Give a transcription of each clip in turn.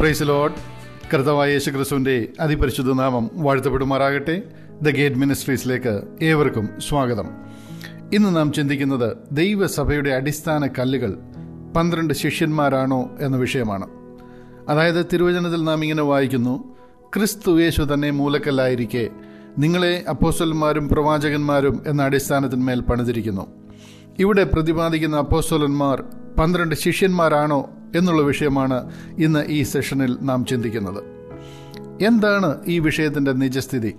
price load കർത്തവായ യേശു ക്രിസ്തുവിൻ്റെ അതിപരിശുദ്ധ നാമം വാഴ്ത്തപ്പെടുമാറാകട്ടെ ദ ഗേറ്റ് മിനിസ്ട്രീസിലേക്ക് ഏവർക്കും സ്വാഗതം ഇന്ന് നാം ചിന്തിക്കുന്നത് ദൈവസഭയുടെ അടിസ്ഥാന കല്ലുകൾ പന്ത്രണ്ട് ശിഷ്യന്മാരാണോ എന്ന വിഷയമാണ് അതായത് തിരുവചനത്തിൽ നാം ഇങ്ങനെ വായിക്കുന്നു ക്രിസ്തു യേശു തന്നെ മൂലക്കല്ലായിരിക്കെ നിങ്ങളെ അപ്പോസ്റ്റലന്മാരും പ്രവാചകന്മാരും എന്ന അടിസ്ഥാനത്തിന്മേൽ പണിതിരിക്കുന്നു ഇവിടെ പ്രതിപാദിക്കുന്ന അപ്പോസ്റ്റലന്മാർ പന്ത്രണ്ട് ശിഷ്യന്മാരാണോ എന്നുള്ള വിഷയമാണ് ഇന്ന് ഈ സെഷനിൽ നാം ചിന്തിക്കുന്നത് എന്താണ് ഈ വിഷയത്തിൻ്റെ നിജസ്ഥിതി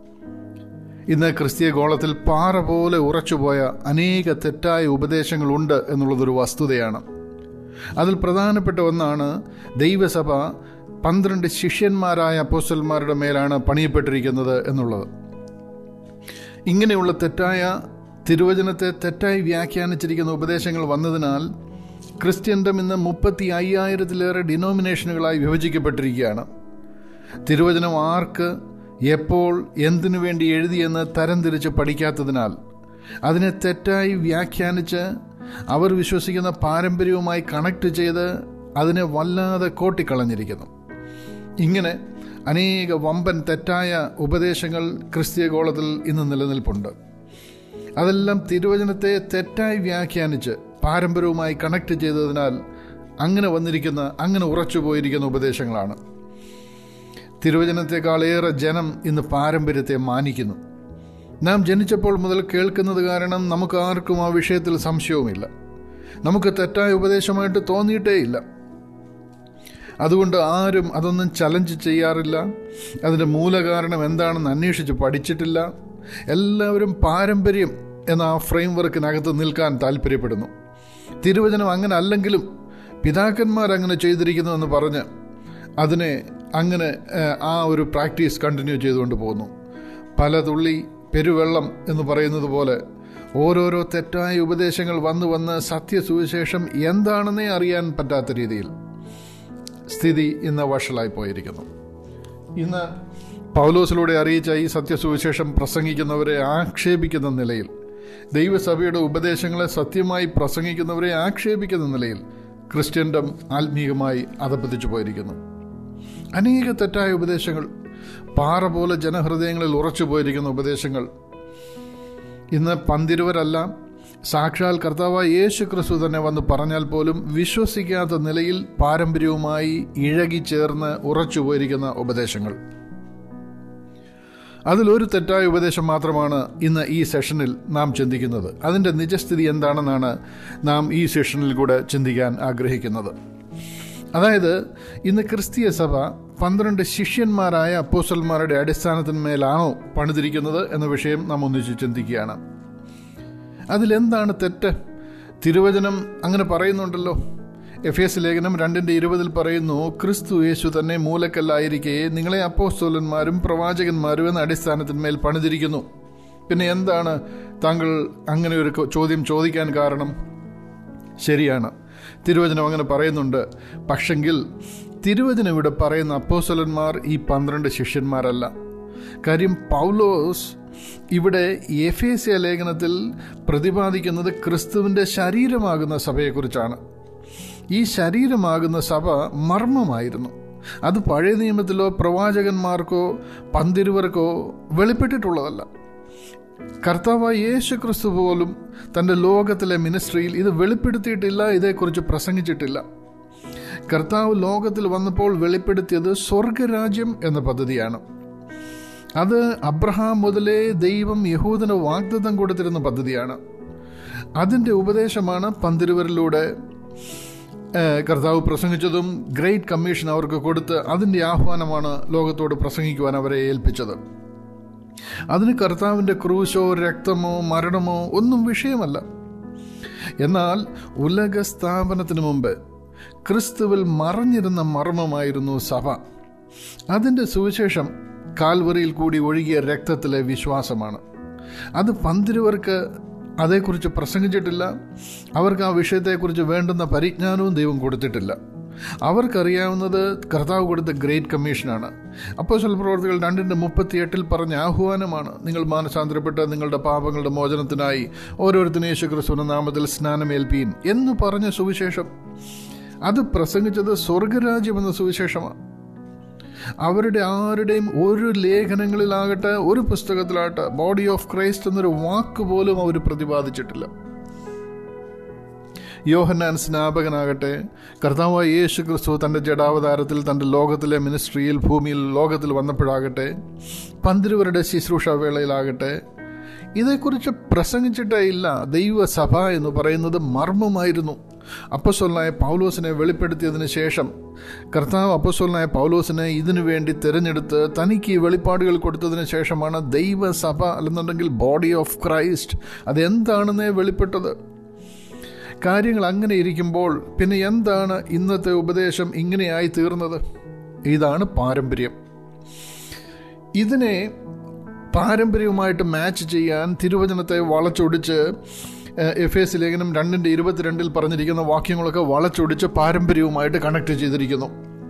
ഇന്ന് ക്രിസ്തീയ ഗോളത്തിൽ പാറ പോലെ ഉറച്ചുപോയ അനേക തെറ്റായ ഉപദേശങ്ങളുണ്ട് എന്നുള്ളതൊരു വസ്തുതയാണ് അതിൽ പ്രധാനപ്പെട്ട ഒന്നാണ് ദൈവസഭ പന്ത്രണ്ട് ശിഷ്യന്മാരായ അപ്പോസ്റ്റന്മാരുടെ മേലാണ് പണിയപ്പെട്ടിരിക്കുന്നത് എന്നുള്ളത് ഇങ്ങനെയുള്ള തെറ്റായ തിരുവചനത്തെ തെറ്റായി വ്യാഖ്യാനിച്ചിരിക്കുന്ന ഉപദേശങ്ങൾ വന്നതിനാൽ ക്രിസ്ത്യൻഡം ഇന്ന് മുപ്പത്തി അയ്യായിരത്തിലേറെ ഡിനോമിനേഷനുകളായി വിഭജിക്കപ്പെട്ടിരിക്കുകയാണ് തിരുവചനം ആർക്ക് എപ്പോൾ എന്തിനു വേണ്ടി എഴുതിയെന്ന് തരംതിരിച്ച് പഠിക്കാത്തതിനാൽ അതിനെ തെറ്റായി വ്യാഖ്യാനിച്ച് അവർ വിശ്വസിക്കുന്ന പാരമ്പര്യവുമായി കണക്ട് ചെയ്ത് അതിനെ വല്ലാതെ കോട്ടിക്കളഞ്ഞിരിക്കുന്നു ഇങ്ങനെ അനേക വമ്പൻ തെറ്റായ ഉപദേശങ്ങൾ ക്രിസ്തീയ ഗോളത്തിൽ ഇന്ന് നിലനിൽപ്പുണ്ട് അതെല്ലാം തിരുവചനത്തെ തെറ്റായി വ്യാഖ്യാനിച്ച് പാരമ്പര്യവുമായി കണക്ട് ചെയ്തതിനാൽ അങ്ങനെ വന്നിരിക്കുന്ന അങ്ങനെ ഉറച്ചു പോയിരിക്കുന്ന ഉപദേശങ്ങളാണ് തിരുവചനത്തെക്കാളേറെ ജനം ഇന്ന് പാരമ്പര്യത്തെ മാനിക്കുന്നു നാം ജനിച്ചപ്പോൾ മുതൽ കേൾക്കുന്നത് കാരണം നമുക്ക് ആർക്കും ആ വിഷയത്തിൽ സംശയവുമില്ല നമുക്ക് തെറ്റായ ഉപദേശമായിട്ട് തോന്നിയിട്ടേയില്ല അതുകൊണ്ട് ആരും അതൊന്നും ചലഞ്ച് ചെയ്യാറില്ല അതിൻ്റെ മൂലകാരണം എന്താണെന്ന് അന്വേഷിച്ച് പഠിച്ചിട്ടില്ല എല്ലാവരും പാരമ്പര്യം എന്ന ആ ഫ്രെയിം വർക്കിനകത്ത് നിൽക്കാൻ താല്പര്യപ്പെടുന്നു തിരുവചനം അങ്ങനെ അല്ലെങ്കിലും പിതാക്കന്മാർ അങ്ങനെ ചെയ്തിരിക്കുന്നു എന്ന് പറഞ്ഞ് അതിനെ അങ്ങനെ ആ ഒരു പ്രാക്ടീസ് കണ്ടിന്യൂ ചെയ്തുകൊണ്ട് പോകുന്നു പല തുള്ളി പെരുവെള്ളം എന്ന് പറയുന്നത് പോലെ ഓരോരോ തെറ്റായ ഉപദേശങ്ങൾ വന്നു വന്ന് സത്യസുവിശേഷം എന്താണെന്നേ അറിയാൻ പറ്റാത്ത രീതിയിൽ സ്ഥിതി ഇന്ന് വഷളായി പോയിരിക്കുന്നു ഇന്ന് പൗലോസിലൂടെ അറിയിച്ച ഈ സത്യസുവിശേഷം പ്രസംഗിക്കുന്നവരെ ആക്ഷേപിക്കുന്ന നിലയിൽ ദൈവസഭയുടെ ഉപദേശങ്ങളെ സത്യമായി പ്രസംഗിക്കുന്നവരെ ആക്ഷേപിക്കുന്ന നിലയിൽ ക്രിസ്ത്യൻഡം ആത്മീയമായി അധപ്പതിച്ചു പോയിരിക്കുന്നു അനേക തെറ്റായ ഉപദേശങ്ങൾ പാറ പോലെ ജനഹൃദയങ്ങളിൽ ഉറച്ചു പോയിരിക്കുന്ന ഉപദേശങ്ങൾ ഇന്ന് പന്തിരുവരല്ല സാക്ഷാൽ കർത്താവായ യേശു ക്രിസ്തു തന്നെ വന്ന് പറഞ്ഞാൽ പോലും വിശ്വസിക്കാത്ത നിലയിൽ പാരമ്പര്യവുമായി ഇഴകി ചേർന്ന് ഉറച്ചു പോയിരിക്കുന്ന ഉപദേശങ്ങൾ അതിലൊരു തെറ്റായ ഉപദേശം മാത്രമാണ് ഇന്ന് ഈ സെഷനിൽ നാം ചിന്തിക്കുന്നത് അതിൻ്റെ നിജസ്ഥിതി എന്താണെന്നാണ് നാം ഈ സെഷനിൽ കൂടെ ചിന്തിക്കാൻ ആഗ്രഹിക്കുന്നത് അതായത് ഇന്ന് ക്രിസ്തീയ സഭ പന്ത്രണ്ട് ശിഷ്യന്മാരായ അപ്പോസ്റ്റൽമാരുടെ അടിസ്ഥാനത്തിന്മേലാണോ പണിതിരിക്കുന്നത് എന്ന വിഷയം നാം ഒന്നിച്ച് ചിന്തിക്കുകയാണ് അതിലെന്താണ് തെറ്റ് തിരുവചനം അങ്ങനെ പറയുന്നുണ്ടല്ലോ എഫ് എസ് ലേഖനം രണ്ടിൻ്റെ ഇരുപതിൽ പറയുന്നു ക്രിസ്തു യേശു തന്നെ മൂലക്കല്ലായിരിക്കെ നിങ്ങളെ അപ്പോസ്തോലന്മാരും പ്രവാചകന്മാരും എന്ന അടിസ്ഥാനത്തിന്മേൽ പണിതിരിക്കുന്നു പിന്നെ എന്താണ് താങ്കൾ അങ്ങനെ ഒരു ചോദ്യം ചോദിക്കാൻ കാരണം ശരിയാണ് തിരുവചനം അങ്ങനെ പറയുന്നുണ്ട് പക്ഷെങ്കിൽ തിരുവചനം ഇവിടെ പറയുന്ന അപ്പോസ്തലന്മാർ ഈ പന്ത്രണ്ട് ശിഷ്യന്മാരല്ല കാര്യം പൗലോസ് ഇവിടെ എഫേസ്യ ലേഖനത്തിൽ പ്രതിപാദിക്കുന്നത് ക്രിസ്തുവിൻ്റെ ശരീരമാകുന്ന സഭയെക്കുറിച്ചാണ് ഈ ശരീരമാകുന്ന സഭ മർമ്മമായിരുന്നു അത് പഴയ നിയമത്തിലോ പ്രവാചകന്മാർക്കോ പന്തിരുവർക്കോ വെളിപ്പെട്ടിട്ടുള്ളതല്ല കർത്താവ് യേശു ക്രിസ്തു പോലും തൻ്റെ ലോകത്തിലെ മിനിസ്ട്രിയിൽ ഇത് വെളിപ്പെടുത്തിയിട്ടില്ല ഇതേക്കുറിച്ച് പ്രസംഗിച്ചിട്ടില്ല കർത്താവ് ലോകത്തിൽ വന്നപ്പോൾ വെളിപ്പെടുത്തിയത് സ്വർഗരാജ്യം എന്ന പദ്ധതിയാണ് അത് അബ്രഹാം മുതലേ ദൈവം യഹൂദന് വാഗ്ദത്തം കൊടുത്തിരുന്ന പദ്ധതിയാണ് അതിൻ്റെ ഉപദേശമാണ് പന്തിരുവരിലൂടെ കർത്താവ് പ്രസംഗിച്ചതും ഗ്രേറ്റ് കമ്മീഷൻ അവർക്ക് കൊടുത്ത് അതിൻ്റെ ആഹ്വാനമാണ് ലോകത്തോട് പ്രസംഗിക്കുവാൻ അവരെ ഏൽപ്പിച്ചത് അതിന് കർത്താവിൻ്റെ ക്രൂശോ രക്തമോ മരണമോ ഒന്നും വിഷയമല്ല എന്നാൽ ഉലക സ്ഥാപനത്തിന് മുമ്പ് ക്രിസ്തുവിൽ മറഞ്ഞിരുന്ന മർമ്മമായിരുന്നു സഭ അതിൻ്റെ സുവിശേഷം കാൽവറിയിൽ കൂടി ഒഴുകിയ രക്തത്തിലെ വിശ്വാസമാണ് അത് പന്തിരുവർക്ക് അതേക്കുറിച്ച് പ്രസംഗിച്ചിട്ടില്ല അവർക്ക് ആ വിഷയത്തെക്കുറിച്ച് വേണ്ടുന്ന പരിജ്ഞാനവും ദൈവം കൊടുത്തിട്ടില്ല അവർക്കറിയാവുന്നത് കർത്താവ് കൊടുത്ത ഗ്രേറ്റ് കമ്മീഷനാണ് അപ്പോൾ പ്രവർത്തികൾ രണ്ടിൻ്റെ മുപ്പത്തിയെട്ടിൽ പറഞ്ഞ ആഹ്വാനമാണ് നിങ്ങൾ മാനസാന്തരപ്പെട്ട് നിങ്ങളുടെ പാപങ്ങളുടെ മോചനത്തിനായി ഓരോരുത്തരും യേശു ക്രിസ്തുവിന്റെ നാമത്തിൽ സ്നാനമേൽപ്പീൻ എന്ന് പറഞ്ഞ സുവിശേഷം അത് പ്രസംഗിച്ചത് സ്വർഗരാജ്യം എന്ന സുവിശേഷമാണ് അവരുടെ ആരുടെയും ഒരു ലേഖനങ്ങളിലാകട്ടെ ഒരു പുസ്തകത്തിലാകട്ടെ ബോഡി ഓഫ് ക്രൈസ്റ്റ് എന്നൊരു വാക്ക് പോലും അവർ പ്രതിപാദിച്ചിട്ടില്ല യോഹന്നാൻ സ്നാപകനാകട്ടെ കർത്താവായ യേശു ക്രിസ്തു തൻ്റെ ജഡാവതാരത്തിൽ തൻ്റെ ലോകത്തിലെ മിനിസ്ട്രിയിൽ ഭൂമിയിൽ ലോകത്തിൽ വന്നപ്പോഴാകട്ടെ പന്തിരുവരുടെ ശുശ്രൂഷ വേളയിലാകട്ടെ ഇതേക്കുറിച്ച് പ്രസംഗിച്ചിട്ടേ ഇല്ല ദൈവസഭ എന്ന് പറയുന്നത് മർമ്മമായിരുന്നു അപ്പസ്വലനായ പൗലോസിനെ വെളിപ്പെടുത്തിയതിന് ശേഷം കർത്താവ് അപ്പസ്വലനായ പൗലോസിനെ ഇതിനു വേണ്ടി തിരഞ്ഞെടുത്ത് തനിക്ക് ഈ വെളിപ്പാടുകൾ കൊടുത്തതിന് ശേഷമാണ് ദൈവസഭ അല്ലെന്നുണ്ടെങ്കിൽ ബോഡി ഓഫ് ക്രൈസ്റ്റ് അതെന്താണെന്നേ വെളിപ്പെട്ടത് കാര്യങ്ങൾ അങ്ങനെ ഇരിക്കുമ്പോൾ പിന്നെ എന്താണ് ഇന്നത്തെ ഉപദേശം ഇങ്ങനെയായി തീർന്നത് ഇതാണ് പാരമ്പര്യം ഇതിനെ പാരമ്പര്യവുമായിട്ട് മാച്ച് ചെയ്യാൻ തിരുവചനത്തെ വളച്ചൊടിച്ച് എഫ് എസ് ലേഖനം രണ്ടിൻ്റെ ഇരുപത്തിരണ്ടിൽ പറഞ്ഞിരിക്കുന്ന വാക്യങ്ങളൊക്കെ വളച്ചൊടിച്ച് പാരമ്പര്യവുമായിട്ട് കണക്ട് ചെയ്തിരിക്കുന്നു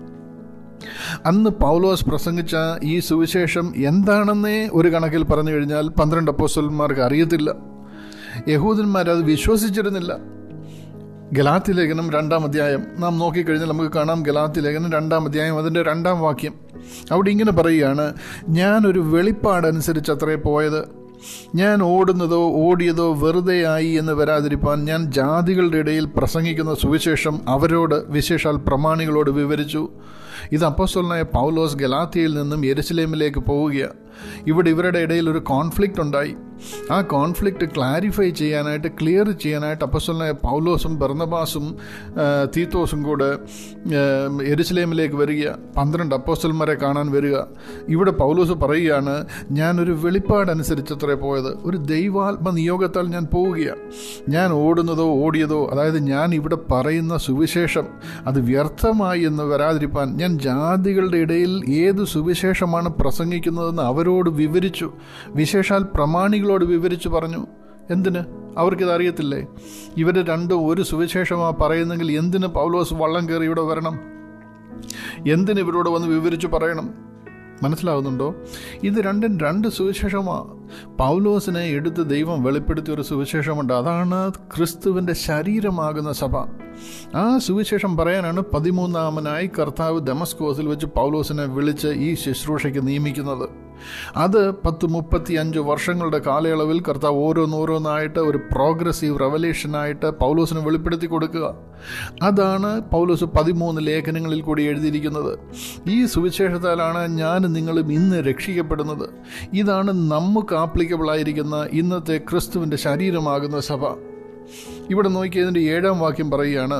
അന്ന് പൗലോസ് പ്രസംഗിച്ച ഈ സുവിശേഷം എന്താണെന്നേ ഒരു കണക്കിൽ പറഞ്ഞു കഴിഞ്ഞാൽ പന്ത്രണ്ട് അപ്പോസ്റ്റന്മാർക്ക് അറിയത്തില്ല യഹൂദന്മാർ അത് വിശ്വസിച്ചിരുന്നില്ല ഗലാത്തി ലേഖനം രണ്ടാം അധ്യായം നാം നോക്കിക്കഴിഞ്ഞാൽ നമുക്ക് കാണാം ഗലാത്തി ലേഖനം രണ്ടാം അധ്യായം അതിൻ്റെ രണ്ടാം വാക്യം അവിടെ ഇങ്ങനെ പറയുകയാണ് ഞാനൊരു വെളിപ്പാടനുസരിച്ച് അത്രേ പോയത് ഞാൻ ഓടുന്നതോ ഓടിയതോ വെറുതെ ആയി എന്ന് വരാതിരിപ്പാൻ ഞാൻ ജാതികളുടെ ഇടയിൽ പ്രസംഗിക്കുന്ന സുവിശേഷം അവരോട് വിശേഷാൽ പ്രമാണികളോട് വിവരിച്ചു ഇത് അപ്പോസ്വലനായ പൗലോസ് ഗലാത്തിയിൽ നിന്നും യെരുസലേമിലേക്ക് പോവുകയാണ് ഇവിടെ ഇവരുടെ ഇടയിൽ ഒരു കോൺഫ്ലിക്റ്റ് ഉണ്ടായി ആ കോൺഫ്ലിക്റ്റ് ക്ലാരിഫൈ ചെയ്യാനായിട്ട് ക്ലിയർ ചെയ്യാനായിട്ട് അപ്പസ്വലനായ പൗലോസും ബർണബാസും തീത്തോസും കൂടെ എരുസലേമിലേക്ക് വരിക പന്ത്രണ്ട് അപ്പോസ്റ്റൽമാരെ കാണാൻ വരിക ഇവിടെ പൗലോസ് പറയുകയാണ് ഞാനൊരു വെളിപ്പാടനുസരിച്ചത്രേ പോയത് ഒരു ദൈവാത്മ നിയോഗത്താൽ ഞാൻ പോവുകയാണ് ഞാൻ ഓടുന്നതോ ഓടിയതോ അതായത് ഞാൻ ഇവിടെ പറയുന്ന സുവിശേഷം അത് വ്യർത്ഥമായി എന്ന് വരാതിരിപ്പാൻ ഞാൻ ജാതികളുടെ ഇടയിൽ ഏത് സുവിശേഷമാണ് പ്രസംഗിക്കുന്നതെന്ന് അവരോട് വിവരിച്ചു വിശേഷാൽ പ്രമാണികളോട് വിവരിച്ചു പറഞ്ഞു എന്തിന് അവർക്കിത് അറിയത്തില്ലേ ഇവർ രണ്ടും ഒരു സുവിശേഷമാണ് പറയുന്നെങ്കിൽ എന്തിന് പൗലോസ് വള്ളം കയറി ഇവിടെ വരണം എന്തിന് ഇവരോട് വന്ന് വിവരിച്ചു പറയണം മനസ്സിലാവുന്നുണ്ടോ ഇത് രണ്ടും രണ്ട് സുവിശേഷമാണ് പൗലോസിനെ എടുത്ത് ദൈവം വെളിപ്പെടുത്തിയ ഒരു സുവിശേഷമുണ്ട് അതാണ് ക്രിസ്തുവിൻ്റെ ശരീരമാകുന്ന സഭ ആ സുവിശേഷം പറയാനാണ് പതിമൂന്നാമനായി കർത്താവ് ഡെമസ്കോസിൽ വെച്ച് പൗലോസിനെ വിളിച്ച് ഈ ശുശ്രൂഷയ്ക്ക് നിയമിക്കുന്നത് അത് പത്ത് മുപ്പത്തി അഞ്ച് വർഷങ്ങളുടെ കാലയളവിൽ കർത്താവ് ഓരോന്നോരോന്നായിട്ട് ഒരു പ്രോഗ്രസീവ് റെവലേഷനായിട്ട് പൗലോസിന് വെളിപ്പെടുത്തി കൊടുക്കുക അതാണ് പൗലോസ് പതിമൂന്ന് ലേഖനങ്ങളിൽ കൂടി എഴുതിയിരിക്കുന്നത് ഈ സുവിശേഷത്താലാണ് ഞാൻ നിങ്ങളും ഇന്ന് രക്ഷിക്കപ്പെടുന്നത് ഇതാണ് നമുക്ക് ആപ്ലിക്കബിൾ ആയിരിക്കുന്ന ഇന്നത്തെ ക്രിസ്തുവിൻ്റെ ശരീരമാകുന്ന സഭ ഇവിടെ നോക്കിയതിൻ്റെ ഏഴാം വാക്യം പറയുകയാണ്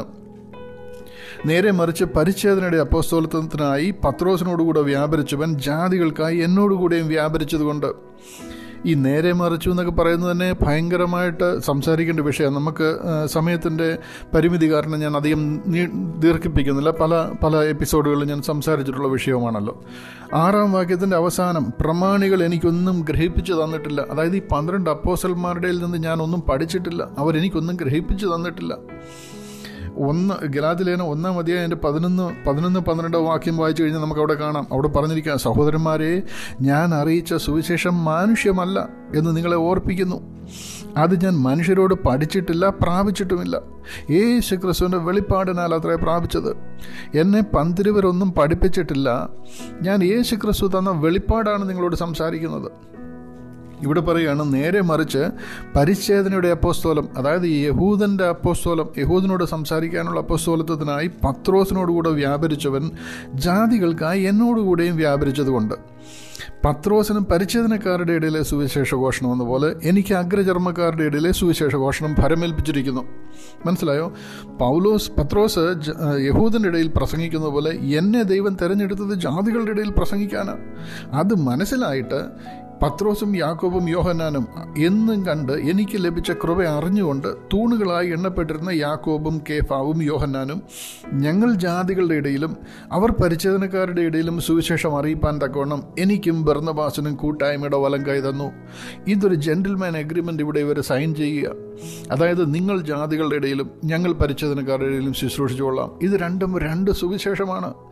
നേരെ മറിച്ച് പരിച്ഛേദനയുടെ അപ്പോസ്തോലത്വത്തിനായി പത്രോസിനോടുകൂടെ വ്യാപരിച്ചവൻ ജാതികൾക്കായി എന്നോടുകൂടെയും വ്യാപരിച്ചതുകൊണ്ട് ഈ നേരെ മറിച്ചു എന്നൊക്കെ പറയുന്നത് തന്നെ ഭയങ്കരമായിട്ട് സംസാരിക്കേണ്ട വിഷയമാണ് നമുക്ക് സമയത്തിൻ്റെ പരിമിതി കാരണം ഞാൻ അധികം ദീർഘിപ്പിക്കുന്നില്ല പല പല എപ്പിസോഡുകളിൽ ഞാൻ സംസാരിച്ചിട്ടുള്ള വിഷയമാണല്ലോ ആറാം വാക്യത്തിൻ്റെ അവസാനം പ്രമാണികൾ എനിക്കൊന്നും ഗ്രഹിപ്പിച്ചു തന്നിട്ടില്ല അതായത് ഈ പന്ത്രണ്ട് അപ്പോസൽമാരുടെ നിന്ന് ഞാൻ ഒന്നും പഠിച്ചിട്ടില്ല അവരെനിക്കൊന്നും ഗ്രഹിപ്പിച്ചു തന്നിട്ടില്ല ഒന്ന് ഗലാതിലേന ഒന്നാം അധ്യായം എൻ്റെ പതിനൊന്ന് പതിനൊന്ന് പന്ത്രണ്ട് വാക്യം വായിച്ചു കഴിഞ്ഞാൽ നമുക്ക് അവിടെ കാണാം അവിടെ പറഞ്ഞിരിക്കാം സഹോദരന്മാരെ ഞാൻ അറിയിച്ച സുവിശേഷം മാനുഷ്യമല്ല എന്ന് നിങ്ങളെ ഓർപ്പിക്കുന്നു അത് ഞാൻ മനുഷ്യരോട് പഠിച്ചിട്ടില്ല പ്രാപിച്ചിട്ടുമില്ല യേശു ക്രിസ്തുവിൻ്റെ വെളിപ്പാടിനാൽ അത്രേ പ്രാപിച്ചത് എന്നെ പന്തിരുവരൊന്നും പഠിപ്പിച്ചിട്ടില്ല ഞാൻ യേശു ക്രിസ്തു തന്ന വെളിപ്പാടാണ് നിങ്ങളോട് സംസാരിക്കുന്നത് ഇവിടെ പറയുകയാണ് നേരെ മറിച്ച് പരിച്ഛേദനയുടെ അപ്പോസ്തോലം അതായത് യഹൂദൻ്റെ അപ്പോസ്തോലം യഹൂദനോട് സംസാരിക്കാനുള്ള അപ്പോസ്തോലത്വത്തിനായി പത്രോസിനോടുകൂടെ വ്യാപരിച്ചവൻ ജാതികൾക്കായി എന്നോടുകൂടെയും വ്യാപരിച്ചതുകൊണ്ട് പത്രോസിനും പരിച്ഛേദനക്കാരുടെ ഇടയിലെ സുവിശേഷ ഘോഷണം എന്ന പോലെ എനിക്ക് അഗ്രചർമ്മക്കാരുടെ ഇടയിലെ സുവിശേഷ ഘോഷണം ഭരമേൽപ്പിച്ചിരിക്കുന്നു മനസ്സിലായോ പൗലോസ് പത്രോസ് യഹൂദൻ്റെ ഇടയിൽ പ്രസംഗിക്കുന്ന പോലെ എന്നെ ദൈവം തിരഞ്ഞെടുത്തത് ജാതികളുടെ ഇടയിൽ പ്രസംഗിക്കാനാണ് അത് മനസ്സിലായിട്ട് പത്രോസും യാക്കോബും യോഹന്നാനും എന്നും കണ്ട് എനിക്ക് ലഭിച്ച കൃപ അറിഞ്ഞുകൊണ്ട് തൂണുകളായി എണ്ണപ്പെട്ടിരുന്ന യാക്കോബും കേഫാവും യോഹന്നാനും ഞങ്ങൾ ജാതികളുടെ ഇടയിലും അവർ പരിച്ഛേദനക്കാരുടെ ഇടയിലും സുവിശേഷം അറിയിപ്പാൻ തക്കവണ്ണം എനിക്കും ബർണബാസിനും കൂട്ടായ്മയുടെ വലം കൈ തന്നു ഇതൊരു ജെന്റിൽമാൻ അഗ്രിമെൻ്റ് ഇവിടെ ഇവർ സൈൻ ചെയ്യുക അതായത് നിങ്ങൾ ജാതികളുടെ ഇടയിലും ഞങ്ങൾ പരിച്ഛേദനക്കാരുടെ ഇടയിലും ശുശ്രൂഷിച്ചുകൊള്ളാം ഇത് രണ്ടും രണ്ട് സുവിശേഷമാണ്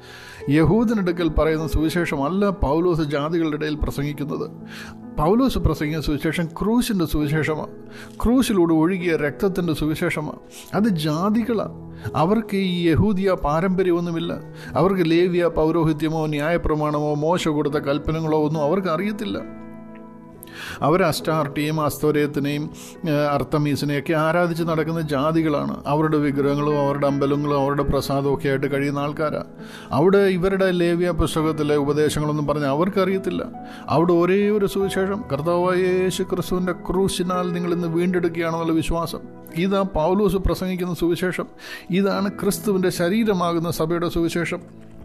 യഹൂദനെടുക്കൽ പറയുന്ന സുവിശേഷമല്ല പൗലോസ് ജാതികളുടെ ഇടയിൽ പ്രസംഗിക്കുന്നത് പൗലോസ് പ്രസംഗിക്കുന്ന സുവിശേഷം ക്രൂശിൻ്റെ സുവിശേഷമാണ് ക്രൂശിലൂടെ ഒഴുകിയ രക്തത്തിൻ്റെ സുവിശേഷമാണ് അത് ജാതികളാണ് അവർക്ക് ഈ യഹൂദിയ പാരമ്പര്യമൊന്നുമില്ല അവർക്ക് ലേവ്യ പൗരോഹിത്യമോ ന്യായപ്രമാണമോ മോശ കൊടുത്ത കൽപ്പനകളോ ഒന്നും അവർക്ക് അറിയത്തില്ല അവർ അസ്റ്റാർട്ടിയും അസ്തോരയത്തിനെയും അർത്തമീസിനെയൊക്കെ ആരാധിച്ച് നടക്കുന്ന ജാതികളാണ് അവരുടെ വിഗ്രഹങ്ങളും അവരുടെ അമ്പലങ്ങളും അവരുടെ പ്രസാദവും ഒക്കെ ആയിട്ട് കഴിയുന്ന ആൾക്കാരാണ് അവിടെ ഇവരുടെ ലേവ്യ പുസ്തകത്തിലെ ഉപദേശങ്ങളൊന്നും പറഞ്ഞ് അവർക്കറിയത്തില്ല അവിടെ ഒരേ ഒരു സുവിശേഷം കർത്താവായ യേശു ക്രിസ്തുവിൻ്റെ ക്രൂശിനാൽ നിങ്ങൾ ഇന്ന് വീണ്ടെടുക്കുകയാണെന്നുള്ള വിശ്വാസം ഇതാ പൗലൂസ് പ്രസംഗിക്കുന്ന സുവിശേഷം ഇതാണ് ക്രിസ്തുവിൻ്റെ ശരീരമാകുന്ന സഭയുടെ സുവിശേഷം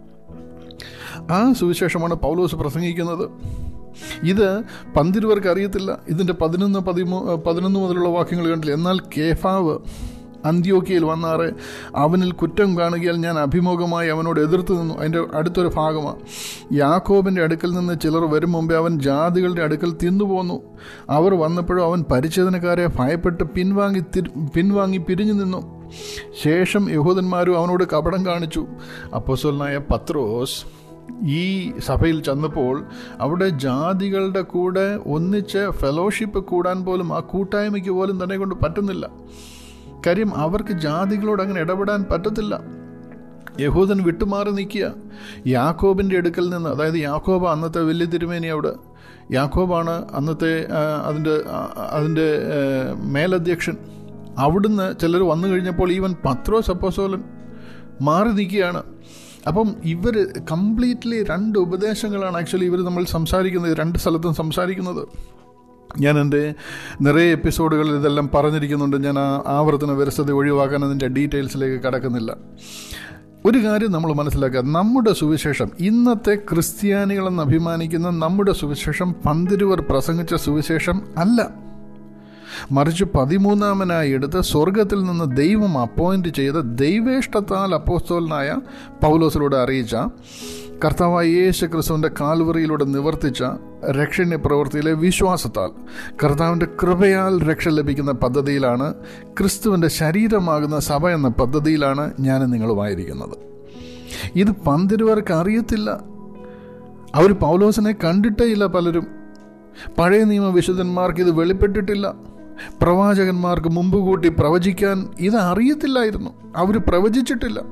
ആ സുവിശേഷമാണ് പൗലോസ് പ്രസംഗിക്കുന്നത് ഇത് പന്തിരുവർക്ക് അറിയത്തില്ല ഇതിൻ്റെ പതിനൊന്ന് പതിമൂ പതിനൊന്ന് മുതലുള്ള വാക്യങ്ങൾ കണ്ടില്ല എന്നാൽ കേഫാവ് അന്ത്യോക്കിയയിൽ വന്നാറ് അവനിൽ കുറ്റം കാണുകയാൽ ഞാൻ അഭിമുഖമായി അവനോട് എതിർത്ത് നിന്നു അതിൻ്റെ അടുത്തൊരു ഭാഗമാണ് യാക്കോബിൻ്റെ അടുക്കൽ നിന്ന് ചിലർ വരും മുമ്പേ അവൻ ജാതികളുടെ അടുക്കൽ തിന്നുപോന്നു അവർ വന്നപ്പോഴും അവൻ പരിച്ഛേദനക്കാരെ ഭയപ്പെട്ട് പിൻവാങ്ങി പിൻവാങ്ങി പിരിഞ്ഞു നിന്നു ശേഷം യഹൂദന്മാരും അവനോട് കപടം കാണിച്ചു അപ്പോസോലനായ പത്രോസ് ഈ സഭയിൽ ചെന്നപ്പോൾ അവിടെ ജാതികളുടെ കൂടെ ഒന്നിച്ച് ഫെലോഷിപ്പ് കൂടാൻ പോലും ആ കൂട്ടായ്മയ്ക്ക് പോലും തന്നെ കൊണ്ട് പറ്റുന്നില്ല കാര്യം അവർക്ക് ജാതികളോട് അങ്ങനെ ഇടപെടാൻ പറ്റത്തില്ല യഹൂദൻ വിട്ടുമാറി നിൽക്കുക യാക്കോബിൻ്റെ അടുക്കൽ നിന്ന് അതായത് യാക്കോബ അന്നത്തെ വലിയ തിരുമേനി അവിടെ യാക്കോബാണ് അന്നത്തെ അതിൻ്റെ അതിൻ്റെ മേലധ്യക്ഷൻ അവിടുന്ന് ചിലർ വന്നു കഴിഞ്ഞപ്പോൾ ഈവൻ പത്രോസ് അപ്പോസോലൻ മാറി നിൽക്കുകയാണ് അപ്പം ഇവർ കംപ്ലീറ്റ്ലി രണ്ട് ഉപദേശങ്ങളാണ് ആക്ച്വലി ഇവർ നമ്മൾ സംസാരിക്കുന്നത് രണ്ട് സ്ഥലത്തും സംസാരിക്കുന്നത് ഞാൻ എൻ്റെ നിറയെ എപ്പിസോഡുകളിൽ ഇതെല്ലാം പറഞ്ഞിരിക്കുന്നുണ്ട് ഞാൻ ആ ആവർത്തന വിരസത ഒഴിവാക്കാൻ അതിൻ്റെ ഡീറ്റെയിൽസിലേക്ക് കടക്കുന്നില്ല ഒരു കാര്യം നമ്മൾ മനസ്സിലാക്കുക നമ്മുടെ സുവിശേഷം ഇന്നത്തെ ക്രിസ്ത്യാനികളെന്ന് അഭിമാനിക്കുന്ന നമ്മുടെ സുവിശേഷം പന്തിരുവർ പ്രസംഗിച്ച സുവിശേഷം അല്ല മറിച്ച് പതിമൂന്നാമനായി എടുത്ത് സ്വർഗത്തിൽ നിന്ന് ദൈവം അപ്പോയിന്റ് ചെയ്ത ദൈവേഷ്ടത്താൽ അപ്പോസ്തോലനായ പൗലോസിലൂടെ അറിയിച്ച കർത്താവായ യേശു ക്രിസ്തുവിൻ്റെ കാൽവറിയിലൂടെ നിവർത്തിച്ച രക്ഷണ്യ പ്രവൃത്തിയിലെ വിശ്വാസത്താൽ കർത്താവിൻ്റെ കൃപയാൽ രക്ഷ ലഭിക്കുന്ന പദ്ധതിയിലാണ് ക്രിസ്തുവിൻ്റെ ശരീരമാകുന്ന സഭ എന്ന പദ്ധതിയിലാണ് ഞാൻ നിങ്ങളുമായിരിക്കുന്നത് ഇത് പന്തിരുവർക്ക് അറിയത്തില്ല അവർ പൗലോസിനെ കണ്ടിട്ടേ ഇല്ല പലരും പഴയ നിയമ വിശുദ്ധന്മാർക്ക് ഇത് വെളിപ്പെട്ടിട്ടില്ല പ്രവാചകന്മാർക്ക് മുമ്പ് കൂട്ടി പ്രവചിക്കാൻ ഇത് അറിയത്തില്ലായിരുന്നു അവർ പ്രവചിച്ചിട്ടില്ല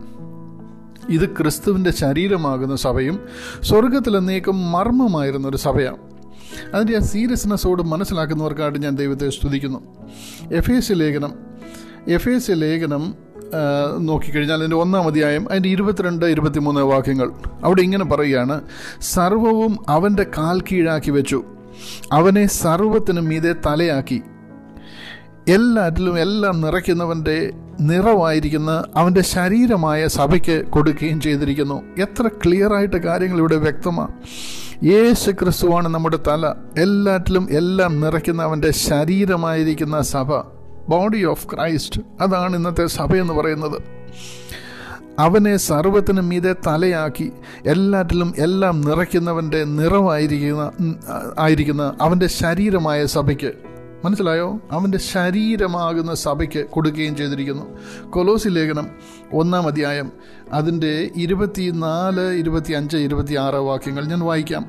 ഇത് ക്രിസ്തുവിൻ്റെ ശരീരമാകുന്ന സഭയും സ്വർഗത്തിലെന്നേക്കും മർമ്മമായിരുന്ന ഒരു സഭയാണ് അതിൻ്റെ ആ സീരിയസ്നെസ്സോട് മനസ്സിലാക്കുന്നവർക്കായിട്ട് ഞാൻ ദൈവത്തെ സ്തുതിക്കുന്നു എഫ് എസ് ലേഖനം എഫ് എസ് ലേഖനം നോക്കിക്കഴിഞ്ഞാൽ അതിൻ്റെ ഒന്നാം അധ്യായം അതിൻ്റെ ഇരുപത്തിരണ്ട് ഇരുപത്തിമൂന്ന് വാക്യങ്ങൾ അവിടെ ഇങ്ങനെ പറയുകയാണ് സർവവും അവൻ്റെ കാൽ കീഴാക്കി വെച്ചു അവനെ സർവത്തിനും മീതെ തലയാക്കി എല്ലാറ്റിലും എല്ലാം നിറയ്ക്കുന്നവൻ്റെ നിറവായിരിക്കുന്ന അവൻ്റെ ശരീരമായ സഭയ്ക്ക് കൊടുക്കുകയും ചെയ്തിരിക്കുന്നു എത്ര ക്ലിയർ ആയിട്ട് കാര്യങ്ങൾ ഇവിടെ വ്യക്തമാണ് യേശു ക്രിസ്തുവാണ് നമ്മുടെ തല എല്ലാറ്റിലും എല്ലാം നിറയ്ക്കുന്ന അവൻ്റെ ശരീരമായിരിക്കുന്ന സഭ ബോഡി ഓഫ് ക്രൈസ്റ്റ് അതാണ് ഇന്നത്തെ സഭ എന്ന് പറയുന്നത് അവനെ സർവത്തിനും മീതെ തലയാക്കി എല്ലാറ്റിലും എല്ലാം നിറയ്ക്കുന്നവൻ്റെ നിറമായിരിക്കുന്ന ആയിരിക്കുന്ന അവൻ്റെ ശരീരമായ സഭയ്ക്ക് മനസ്സിലായോ അവൻ്റെ ശരീരമാകുന്ന സഭയ്ക്ക് കൊടുക്കുകയും ചെയ്തിരിക്കുന്നു കൊലോസി ലേഖനം ഒന്നാം അധ്യായം അതിൻ്റെ ഇരുപത്തിനാല് ഇരുപത്തി അഞ്ച് ഇരുപത്തി ആറ് വാക്യങ്ങൾ ഞാൻ വായിക്കാം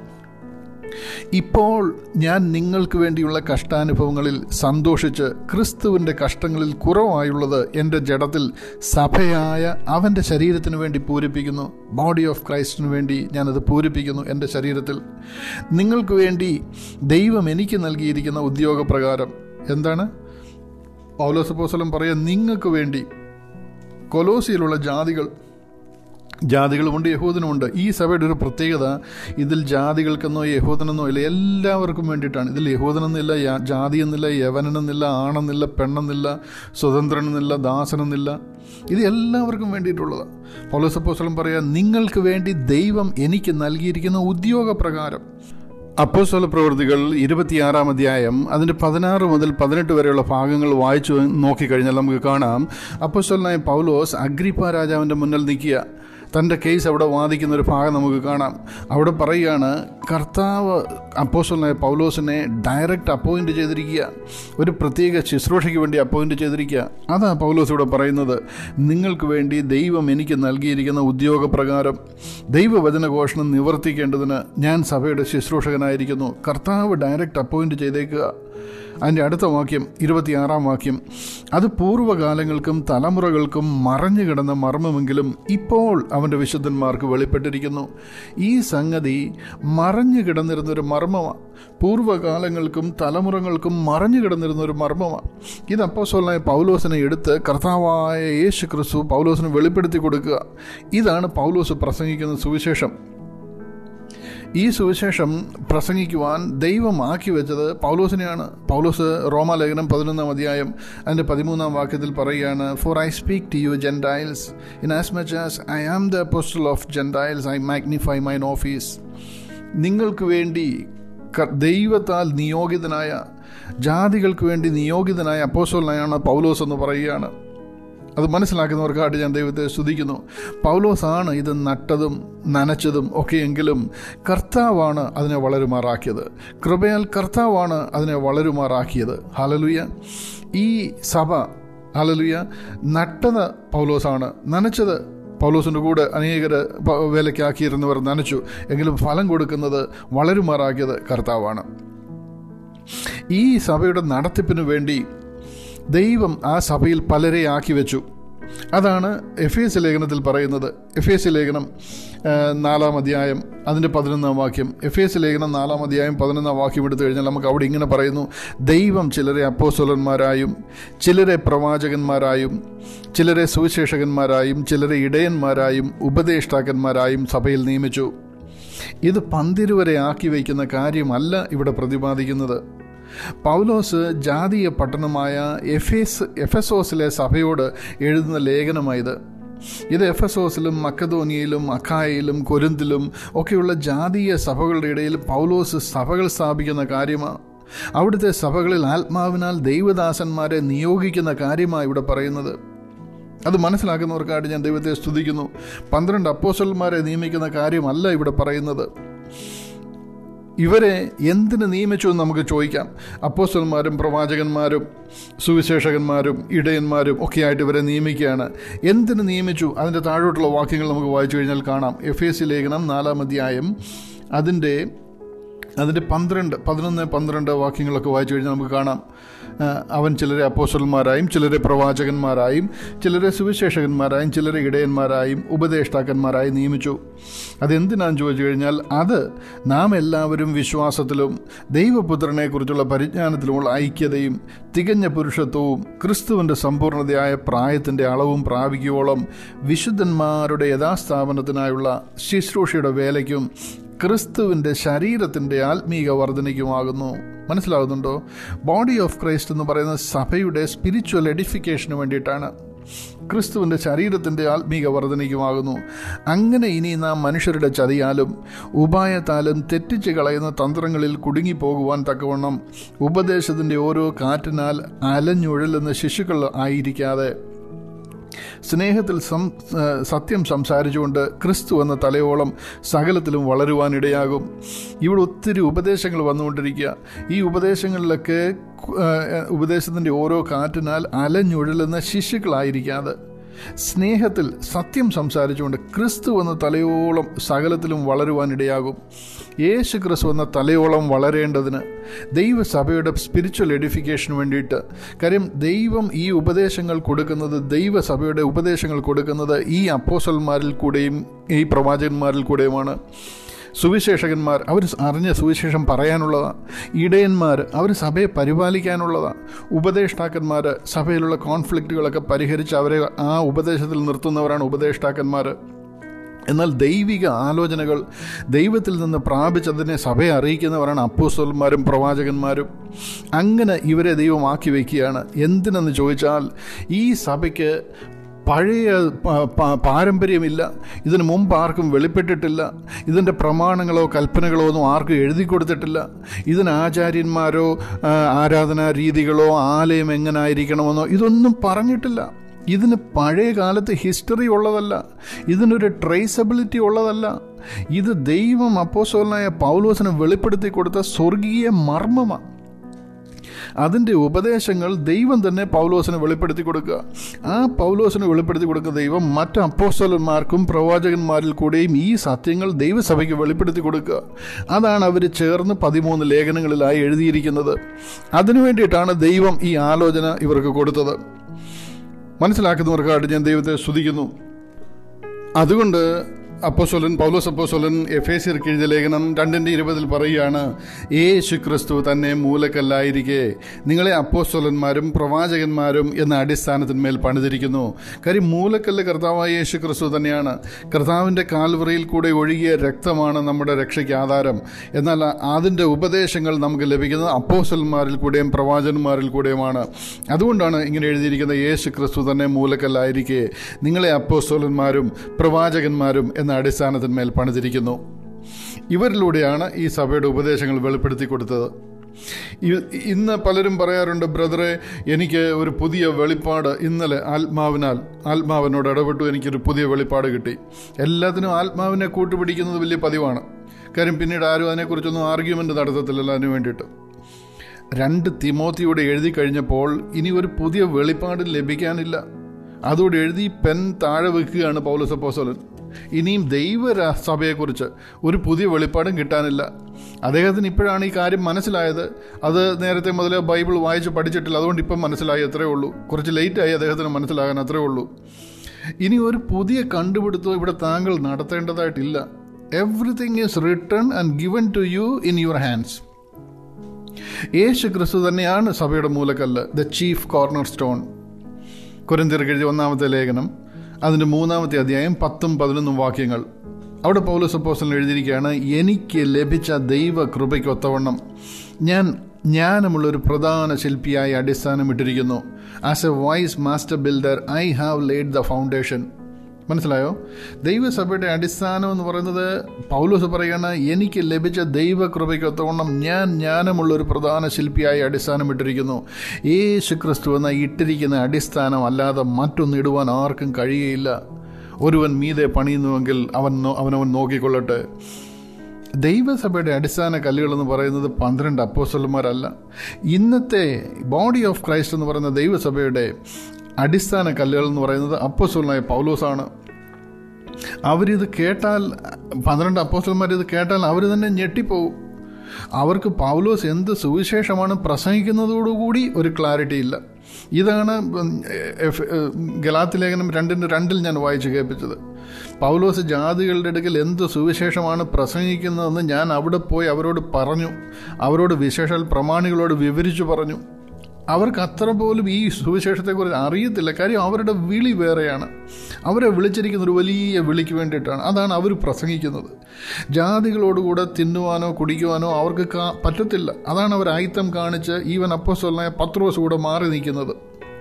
ഇപ്പോൾ ഞാൻ നിങ്ങൾക്ക് വേണ്ടിയുള്ള കഷ്ടാനുഭവങ്ങളിൽ സന്തോഷിച്ച് ക്രിസ്തുവിൻ്റെ കഷ്ടങ്ങളിൽ കുറവായുള്ളത് എൻ്റെ ജഡത്തിൽ സഭയായ അവൻ്റെ ശരീരത്തിന് വേണ്ടി പൂരിപ്പിക്കുന്നു ബോഡി ഓഫ് ക്രൈസ്റ്റിന് വേണ്ടി ഞാനത് പൂരിപ്പിക്കുന്നു എൻ്റെ ശരീരത്തിൽ നിങ്ങൾക്ക് വേണ്ടി ദൈവം എനിക്ക് നൽകിയിരിക്കുന്ന ഉദ്യോഗപ്രകാരം എന്താണ് പൗലോസപ്പോസലം പറയാം നിങ്ങൾക്ക് വേണ്ടി കൊലോസിയിലുള്ള ജാതികൾ ജാതികളുമുണ്ട് യഹൂദനുമുണ്ട് ഈ സഭയുടെ ഒരു പ്രത്യേകത ഇതിൽ ജാതികൾക്കെന്നോ യഹൂദനെന്നോ ഇല്ല എല്ലാവർക്കും വേണ്ടിയിട്ടാണ് ഇതിൽ യഹൂദനെന്നില്ല ജാതി എന്നില്ല യവനെന്നില്ല ആണെന്നില്ല പെണ്ണെന്നില്ല സ്വതന്ത്രനെന്നില്ല ദാസനെന്നില്ല ഇത് എല്ലാവർക്കും വേണ്ടിയിട്ടുള്ളതാണ് പൗലോസപ്പോസലം പറയാം നിങ്ങൾക്ക് വേണ്ടി ദൈവം എനിക്ക് നൽകിയിരിക്കുന്ന ഉദ്യോഗപ്രകാരം അപ്പോസ്തല പ്രവൃത്തികൾ ഇരുപത്തിയാറാം അധ്യായം അതിൻ്റെ പതിനാറ് മുതൽ പതിനെട്ട് വരെയുള്ള ഭാഗങ്ങൾ വായിച്ചു നോക്കിക്കഴിഞ്ഞാൽ നമുക്ക് കാണാം അപ്പോസ്തലനായ പൗലോസ് അഗ്രിപ്പ രാജാവിൻ്റെ മുന്നിൽ നിൽക്കുക തൻ്റെ കേസ് അവിടെ വാദിക്കുന്ന ഒരു ഭാഗം നമുക്ക് കാണാം അവിടെ പറയുകയാണ് കർത്താവ് അപ്പോസ്റ്റലായ പൗലോസിനെ ഡയറക്റ്റ് അപ്പോയിൻറ്റ് ചെയ്തിരിക്കുക ഒരു പ്രത്യേക ശുശ്രൂഷയ്ക്ക് വേണ്ടി അപ്പോയിൻറ്റ് ചെയ്തിരിക്കുക അതാ പൗലോസ് ഇവിടെ പറയുന്നത് നിങ്ങൾക്ക് വേണ്ടി ദൈവം എനിക്ക് നൽകിയിരിക്കുന്ന ഉദ്യോഗപ്രകാരം ദൈവവചനഘോഷണം നിവർത്തിക്കേണ്ടതിന് ഞാൻ സഭയുടെ ശുശ്രൂഷകനായിരിക്കുന്നു കർത്താവ് ഡയറക്റ്റ് അപ്പോയിൻറ്റ് ചെയ്തേക്കുക അതിൻ്റെ അടുത്ത വാക്യം ഇരുപത്തിയാറാം വാക്യം അത് പൂർവ്വകാലങ്ങൾക്കും തലമുറകൾക്കും മറഞ്ഞു കിടന്ന മർമ്മമെങ്കിലും ഇപ്പോൾ അവൻ്റെ വിശുദ്ധന്മാർക്ക് വെളിപ്പെട്ടിരിക്കുന്നു ഈ സംഗതി മറഞ്ഞു കിടന്നിരുന്ന ഒരു മർമ്മമാണ് പൂർവ്വകാലങ്ങൾക്കും തലമുറകൾക്കും മറഞ്ഞു കിടന്നിരുന്ന ഒരു മർമ്മമാണ് ഇത് അപ്പോസോലായ പൗലോസിനെ എടുത്ത് കർത്താവായ യേശു ക്രിസ്തു പൗലോസിന് വെളിപ്പെടുത്തി കൊടുക്കുക ഇതാണ് പൗലോസ് പ്രസംഗിക്കുന്ന സുവിശേഷം ഈ സുവിശേഷം പ്രസംഗിക്കുവാൻ ദൈവം ആക്കി വെച്ചത് പൗലോസിനെയാണ് പൗലോസ് റോമാലേഖനം പതിനൊന്നാം അധ്യായം അതിൻ്റെ പതിമൂന്നാം വാക്യത്തിൽ പറയുകയാണ് for I speak to you Gentiles in as much as I am the apostle of Gentiles I magnify mine office നിങ്ങൾക്ക് വേണ്ടി ദൈവത്താൽ നിയോഗിതനായ ജാതികൾക്ക് വേണ്ടി നിയോഗിതനായ അപ്പോസ്റ്റോലിനായാണ് പൗലോസ് എന്ന് പറയുകയാണ് അത് മനസ്സിലാക്കുന്നവർക്കായിട്ട് ഞാൻ ദൈവത്തെ സ്തുതിക്കുന്നു പൗലോസാണ് ഇത് നട്ടതും നനച്ചതും ഒക്കെയെങ്കിലും കർത്താവാണ് അതിനെ വളരുമാറാക്കിയത് കൃപയാൽ കർത്താവാണ് അതിനെ വളരുമാറാക്കിയത് ഹലലുയ ഈ സഭ ഹലലുയ നട്ടത് പൗലോസാണ് നനച്ചത് പൗലോസിൻ്റെ കൂടെ അനേകർ വേലയ്ക്കാക്കിയിരുന്നവർ നനച്ചു എങ്കിലും ഫലം കൊടുക്കുന്നത് വളരുമാറാക്കിയത് കർത്താവാണ് ഈ സഭയുടെ നടത്തിപ്പിനു വേണ്ടി ദൈവം ആ സഭയിൽ പലരെ ആക്കി വെച്ചു അതാണ് എഫ് എസ് ലേഖനത്തിൽ പറയുന്നത് എഫ് എസ് ലേഖനം നാലാം അധ്യായം അതിൻ്റെ പതിനൊന്നാം വാക്യം എഫ് എസ് ലേഖനം നാലാം അധ്യായം പതിനൊന്നാം വാക്യം എടുത്തു കഴിഞ്ഞാൽ നമുക്ക് അവിടെ ഇങ്ങനെ പറയുന്നു ദൈവം ചിലരെ അപ്പോസ്വലന്മാരായും ചിലരെ പ്രവാചകന്മാരായും ചിലരെ സുവിശേഷകന്മാരായും ചിലരെ ഇടയന്മാരായും ഉപദേഷ്ടാക്കന്മാരായും സഭയിൽ നിയമിച്ചു ഇത് പന്തിരുവരെ ആക്കി വയ്ക്കുന്ന കാര്യമല്ല ഇവിടെ പ്രതിപാദിക്കുന്നത് പൗലോസ് ജാതീയ പട്ടണമായ എഫേസ് എഫസോസിലെ സഭയോട് എഴുതുന്ന ലേഖനമായത് ഇത് എഫസോസിലും മക്കധോനിയയിലും അഖായയിലും കൊരിന്തിലും ഒക്കെയുള്ള ജാതീയ സഭകളുടെ ഇടയിൽ പൗലോസ് സഭകൾ സ്ഥാപിക്കുന്ന കാര്യമാണ് അവിടുത്തെ സഭകളിൽ ആത്മാവിനാൽ ദൈവദാസന്മാരെ നിയോഗിക്കുന്ന കാര്യമാണ് ഇവിടെ പറയുന്നത് അത് മനസ്സിലാക്കുന്നവർക്കായിട്ട് ഞാൻ ദൈവത്തെ സ്തുതിക്കുന്നു പന്ത്രണ്ട് അപ്പോസന്മാരെ നിയമിക്കുന്ന കാര്യമല്ല ഇവിടെ പറയുന്നത് ഇവരെ എന്തിന് നിയമിച്ചു എന്ന് നമുക്ക് ചോദിക്കാം അപ്പോസ്റ്റന്മാരും പ്രവാചകന്മാരും സുവിശേഷകന്മാരും ഇടയന്മാരും ഒക്കെ ആയിട്ട് ഇവരെ നിയമിക്കുകയാണ് എന്തിന് നിയമിച്ചു അതിൻ്റെ താഴോട്ടുള്ള വാക്യങ്ങൾ നമുക്ക് വായിച്ചു കഴിഞ്ഞാൽ കാണാം എഫ് എസ് സി ലേഖനം നാലാം അധ്യായം അതിൻ്റെ അതിൻ്റെ പന്ത്രണ്ട് പതിനൊന്ന് പന്ത്രണ്ട് വാക്യങ്ങളൊക്കെ വായിച്ചു കഴിഞ്ഞാൽ നമുക്ക് കാണാം അവൻ ചിലരെ അപ്പോസ്റ്റന്മാരായും ചിലരെ പ്രവാചകന്മാരായും ചിലരെ സുവിശേഷകന്മാരായും ചിലരെ ഇടയന്മാരായും ഉപദേഷ്ടാക്കന്മാരായും നിയമിച്ചു അതെന്തിനാന്ന് ചോദിച്ചു കഴിഞ്ഞാൽ അത് നാം എല്ലാവരും വിശ്വാസത്തിലും ദൈവപുത്രനെക്കുറിച്ചുള്ള പരിജ്ഞാനത്തിലുമുള്ള ഐക്യതയും തികഞ്ഞ പുരുഷത്വവും ക്രിസ്തുവിൻ്റെ സമ്പൂർണ്ണതയായ പ്രായത്തിൻ്റെ അളവും പ്രാപിക്കുവോളം വിശുദ്ധന്മാരുടെ യഥാസ്ഥാപനത്തിനായുള്ള ശുശ്രൂഷയുടെ വേലയ്ക്കും ക്രിസ്തുവിൻ്റെ ശരീരത്തിൻ്റെ ആത്മീക വർധനയ്ക്കുമാകുന്നു മനസ്സിലാകുന്നുണ്ടോ ബോഡി ഓഫ് ക്രൈസ്റ്റ് എന്ന് പറയുന്ന സഭയുടെ സ്പിരിച്വൽ എഡിഫിക്കേഷന് വേണ്ടിയിട്ടാണ് ക്രിസ്തുവിൻ്റെ ശരീരത്തിൻ്റെ ആത്മീക വർധനയ്ക്കുമാകുന്നു അങ്ങനെ ഇനി നാം മനുഷ്യരുടെ ചതിയാലും ഉപായത്താലും തെറ്റിച്ച് കളയുന്ന തന്ത്രങ്ങളിൽ കുടുങ്ങിപ്പോകുവാൻ തക്കവണ്ണം ഉപദേശത്തിൻ്റെ ഓരോ കാറ്റിനാൽ അലഞ്ഞുഴലുന്ന ശിശുക്കൾ ആയിരിക്കാതെ സ്നേഹത്തിൽ സം സത്യം സംസാരിച്ചുകൊണ്ട് ക്രിസ്തു എന്ന തലയോളം സകലത്തിലും വളരുവാനിടയാകും ഇവിടെ ഒത്തിരി ഉപദേശങ്ങൾ വന്നുകൊണ്ടിരിക്കുക ഈ ഉപദേശങ്ങളിലൊക്കെ ഉപദേശത്തിൻ്റെ ഓരോ കാറ്റിനാൽ അലഞ്ഞുഴലുന്ന ശിശുക്കളായിരിക്കാതെ സ്നേഹത്തിൽ സത്യം സംസാരിച്ചുകൊണ്ട് ക്രിസ്തു എന്ന തലയോളം സകലത്തിലും വളരുവാനിടയാകും യേശു ക്രിസ്തു എന്ന തലയോളം വളരേണ്ടതിന് ദൈവസഭയുടെ സ്പിരിച്വൽ എഡിഫിക്കേഷന് വേണ്ടിയിട്ട് കാര്യം ദൈവം ഈ ഉപദേശങ്ങൾ കൊടുക്കുന്നത് ദൈവസഭയുടെ ഉപദേശങ്ങൾ കൊടുക്കുന്നത് ഈ അപ്പോസന്മാരിൽ കൂടെയും ഈ പ്രവാചകന്മാരിൽ കൂടെയുമാണ് സുവിശേഷകന്മാർ അവർ അറിഞ്ഞ സുവിശേഷം പറയാനുള്ളതാണ് ഇടയന്മാർ അവർ സഭയെ പരിപാലിക്കാനുള്ളതാണ് ഉപദേഷ്ടാക്കന്മാർ സഭയിലുള്ള കോൺഫ്ലിക്റ്റുകളൊക്കെ പരിഹരിച്ച് അവരെ ആ ഉപദേശത്തിൽ നിർത്തുന്നവരാണ് ഉപദേഷ്ടാക്കന്മാർ എന്നാൽ ദൈവിക ആലോചനകൾ ദൈവത്തിൽ നിന്ന് പ്രാപിച്ചതിനെ സഭയെ അറിയിക്കുന്നവരാണ് അപ്പോസ്തലന്മാരും പ്രവാചകന്മാരും അങ്ങനെ ഇവരെ ദൈവമാക്കി വയ്ക്കുകയാണ് എന്തിനെന്ന് ചോദിച്ചാൽ ഈ സഭയ്ക്ക് പഴയ പാരമ്പര്യമില്ല ഇതിനു മുമ്പ് ആർക്കും വെളിപ്പെട്ടിട്ടില്ല ഇതിൻ്റെ പ്രമാണങ്ങളോ കൽപ്പനകളോ ഒന്നും ആർക്കും എഴുതി കൊടുത്തിട്ടില്ല ഇതിന് ആചാര്യന്മാരോ ആരാധനാ രീതികളോ ആലയം എങ്ങനെ ആയിരിക്കണമെന്നോ ഇതൊന്നും പറഞ്ഞിട്ടില്ല ഇതിന് പഴയ കാലത്ത് ഹിസ്റ്ററി ഉള്ളതല്ല ഇതിനൊരു ട്രേസബിലിറ്റി ഉള്ളതല്ല ഇത് ദൈവം അപ്പോസോലനായ പൗലോസിന് വെളിപ്പെടുത്തി കൊടുത്ത സ്വർഗീയ മർമ്മമാണ് അതിൻ്റെ ഉപദേശങ്ങൾ ദൈവം തന്നെ പൗലോസിന് വെളിപ്പെടുത്തി കൊടുക്കുക ആ പൗലോസിന് വെളിപ്പെടുത്തി കൊടുക്കുന്ന ദൈവം മറ്റ് അപ്പോസ്തലന്മാർക്കും പ്രവാചകന്മാരിൽ കൂടെയും ഈ സത്യങ്ങൾ ദൈവസഭയ്ക്ക് വെളിപ്പെടുത്തി കൊടുക്കുക അതാണ് അവർ ചേർന്ന് പതിമൂന്ന് ലേഖനങ്ങളിലായി എഴുതിയിരിക്കുന്നത് അതിനു വേണ്ടിയിട്ടാണ് ദൈവം ഈ ആലോചന ഇവർക്ക് കൊടുത്തത് മനസ്സിലാക്കുന്നവർക്കായിട്ട് ഞാൻ ദൈവത്തെ സ്തുതിക്കുന്നു അതുകൊണ്ട് അപ്പോസ്വലൻ പൗലോസ് അപ്പോസ്വലൻ എഫ് എ സിർക്ക് എഴുതിയ ലേഖനം രണ്ടിൻ്റെ ഇരുപതിൽ പറയുകയാണ് യേശു ക്രിസ്തു തന്നെ മൂലക്കല്ലായിരിക്കെ നിങ്ങളെ അപ്പോസ്വലന്മാരും പ്രവാചകന്മാരും എന്ന അടിസ്ഥാനത്തിന്മേൽ പണിതിരിക്കുന്നു കാര്യം മൂലക്കല്ല് കർത്താവായ യേശു ക്രിസ്തു തന്നെയാണ് കർത്താവിൻ്റെ കാൽവറയിൽ കൂടെ ഒഴുകിയ രക്തമാണ് നമ്മുടെ രക്ഷയ്ക്ക് ആധാരം എന്നാൽ അതിൻ്റെ ഉപദേശങ്ങൾ നമുക്ക് ലഭിക്കുന്നത് അപ്പോസ്വലന്മാരിൽ കൂടെയും പ്രവാചകന്മാരിൽ കൂടെയുമാണ് അതുകൊണ്ടാണ് ഇങ്ങനെ എഴുതിയിരിക്കുന്നത് യേശു ക്രിസ്തു തന്നെ മൂലക്കല്ലായിരിക്കെ നിങ്ങളെ അപ്പോസ്തോലന്മാരും പ്രവാചകന്മാരും എന്ന അടിസ്ഥാനത്തിന്മേൽ പണിതിരിക്കുന്നു ഇവരിലൂടെയാണ് ഈ സഭയുടെ ഉപദേശങ്ങൾ വെളിപ്പെടുത്തി കൊടുത്തത് ഇ- ഇന്ന് പലരും പറയാറുണ്ട് ബ്രദറെ എനിക്ക് ഒരു പുതിയ വെളിപ്പാട് ഇന്നലെ ആത്മാവിനാൽ ആത്മാവിനോട് ഇടപെട്ടു എനിക്കൊരു പുതിയ വെളിപ്പാട് കിട്ടി എല്ലാത്തിനും ആത്മാവിനെ കൂട്ടുപിടിക്കുന്നത് വലിയ പതിവാണ് കാര്യം പിന്നീട് ആരും അതിനെക്കുറിച്ചൊന്നും ആർഗ്യുമെൻ്റ് നടത്തത്തില്ലല്ലോ അതിന് വേണ്ടിയിട്ട് രണ്ട് തിമോത്തിയോട് എഴുതി കഴിഞ്ഞപ്പോൾ ഇനി ഒരു പുതിയ വെളിപ്പാട് ലഭിക്കാനില്ല അതോട് എഴുതി പെൻ താഴെ വെക്കുകയാണ് പൗലോസ് അപ്പോസ്തലൻ ഇനിയും ദൈവസഭയെക്കുറിച്ച് ഒരു പുതിയ വെളിപ്പാടും കിട്ടാനില്ല അദ്ദേഹത്തിന് ഇപ്പോഴാണ് ഈ കാര്യം മനസ്സിലായത് അത് നേരത്തെ മുതലേ ബൈബിൾ വായിച്ച് പഠിച്ചിട്ടില്ല അതുകൊണ്ട് ഇപ്പം മനസ്സിലായി അത്രേ ഉള്ളൂ കുറച്ച് ലേറ്റായി അദ്ദേഹത്തിന് മനസ്സിലാകാൻ അത്രേ ഉള്ളൂ ഇനി ഒരു പുതിയ കണ്ടുപിടുത്തം ഇവിടെ താങ്കൾ നടത്തേണ്ടതായിട്ടില്ല everything is return and given to you in your hands യേശു ക്രിസ്തു തന്നെയാണ് സഭയുടെ മൂലക്കല്ല് ദ ചീഫ് കോർണർ സ്റ്റോൺ കുരന്തിർക്ക് എഴുതിയ ഒന്നാമത്തെ ലേഖനം അതിൻ്റെ മൂന്നാമത്തെ അധ്യായം പത്തും പതിനൊന്നും വാക്യങ്ങൾ അവിടെ പൗലോസ് അപ്പോസ്റ്റലൻ എഴുതിയിരിക്കുകയാണ് എനിക്ക് ലഭിച്ച ദൈവ കൃപയ്ക്കൊത്തവണ്ണം ഞാൻ ജ്ഞാനമുള്ളൊരു പ്രധാന ശില്പിയായി അടിസ്ഥാനമിട്ടിരിക്കുന്നു as a wise master builder I have laid the foundation മനസ്സിലായോ ദൈവസഭയുടെ അടിസ്ഥാനം എന്ന് പറയുന്നത് പൗലോസ് പറയാണ് എനിക്ക് ലഭിച്ച ദൈവകൃപയ്ക്കൊത്തവണ്ണം ഞാൻ ജ്ഞാനമുള്ള ഒരു പ്രധാന ശില്പിയായി അടിസ്ഥാനമിട്ടിരിക്കുന്നു യേശു ക്രിസ്തു എന്ന ഇട്ടിരിക്കുന്ന അടിസ്ഥാനം അല്ലാതെ മറ്റൊന്ന് ഇടുവാൻ ആർക്കും കഴിയുകയില്ല ഒരുവൻ മീതെ പണിയുന്നുവെങ്കിൽ അവൻ നോ- അവനവൻ നോക്കിക്കൊള്ളട്ടെ ദൈവസഭയുടെ അടിസ്ഥാന കല്ലുകൾ എന്ന് പറയുന്നത് പന്ത്രണ്ട് അപ്പോസ്റ്റലന്മാരല്ല ഇന്നത്തെ ബോഡി ഓഫ് ക്രൈസ്റ്റ് എന്ന് പറയുന്ന ദൈവസഭയുടെ അടിസ്ഥാന കല്ലുകൾ എന്ന് പറയുന്നത് അപ്പോസ്റ്റലനായ പൗലോസാണ് അവരിത് കേട്ടാൽ പന്ത്രണ്ട് അപ്പോസ്റ്റലന്മാർ ഇത് കേട്ടാൽ അവർ തന്നെ ഞെട്ടിപ്പോവും അവർക്ക് പൗലോസ് എന്ത് സുവിശേഷമാണ് പ്രസംഗിക്കുന്നതോടുകൂടി ഒരു ക്ലാരിറ്റി ഇല്ല ഇതാണ് എഫ് ഗലാത്തി ലേഖനം രണ്ടിൻ്റെ രണ്ടിൽ ഞാൻ വായിച്ചു കേൾപ്പിച്ചത് പൗലോസ് ജാതികളുടെ അടുക്കൽ എന്ത് സുവിശേഷമാണ് പ്രസംഗിക്കുന്നതെന്ന് ഞാൻ അവിടെ പോയി അവരോട് പറഞ്ഞു അവരോട് വിശേഷാൽ പ്രമാണികളോട് വിവരിച്ചു പറഞ്ഞു അവർക്ക് അത്ര പോലും ഈ സുവിശേഷത്തെക്കുറിച്ച് അറിയത്തില്ല കാര്യം അവരുടെ വിളി വേറെയാണ് അവരെ വിളിച്ചിരിക്കുന്ന ഒരു വലിയ വിളിക്ക് വേണ്ടിയിട്ടാണ് അതാണ് അവർ പ്രസംഗിക്കുന്നത് ജാതികളോടുകൂടെ തിന്നുവാനോ കുടിക്കുവാനോ അവർക്ക് കാ- പറ്റത്തില്ല അതാണ് അവർ ആയിത്തം കാണിച്ച് ഈവൻ അപ്പോസ്തലനായ പത്രോസ് കൂടെ മാറി നിൽക്കുന്നത്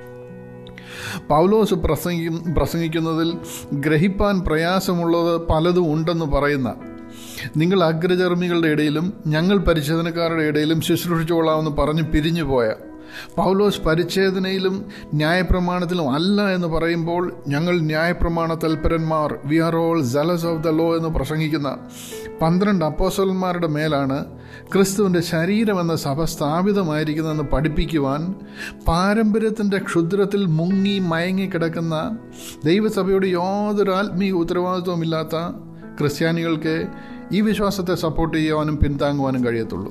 പൗലോസ് പ്രസംഗി പ്രസംഗിക്കുന്നതിൽ ഗ്രഹിപ്പാൻ പ്രയാസമുള്ളത് പലതും ഉണ്ടെന്ന് പറയുന്ന നിങ്ങൾ അഗ്രചർമ്മികളുടെ ഇടയിലും ഞങ്ങൾ പരിച്ഛേദനക്കാരുടെ ഇടയിലും ശുശ്രൂഷിച്ചോളാമെന്ന് പറഞ്ഞ് പിരിഞ്ഞു പോയ പൗലോസ് പരിച്ഛേദനയിലും ന്യായപ്രമാണത്തിലും അല്ല എന്ന് പറയുമ്പോൾ ഞങ്ങൾ ന്യായപ്രമാണ തൽപരന്മാർ we are all jealous of the law എന്ന് പ്രസംഗിക്കുന്ന പന്ത്രണ്ട് അപ്പോസലന്മാരുടെ മേലാണ് ക്രിസ്തുവിൻ്റെ ശരീരമെന്ന സഭ സ്ഥാപിതമായിരിക്കുന്നതെന്ന് പഠിപ്പിക്കുവാൻ പാരമ്പര്യത്തിൻ്റെ ക്ഷുദ്രത്തിൽ മുങ്ങി മയങ്ങി കിടക്കുന്ന ദൈവസഭയുടെ യാതൊരു ആത്മീയ ഉത്തരവാദിത്വമില്ലാത്ത ക്രിസ്ത്യാനികൾക്ക് ഈ വിശ്വാസത്തെ സപ്പോർട്ട് ചെയ്യുവാനും പിന്താങ്ങുവാനും കഴിയത്തുള്ളൂ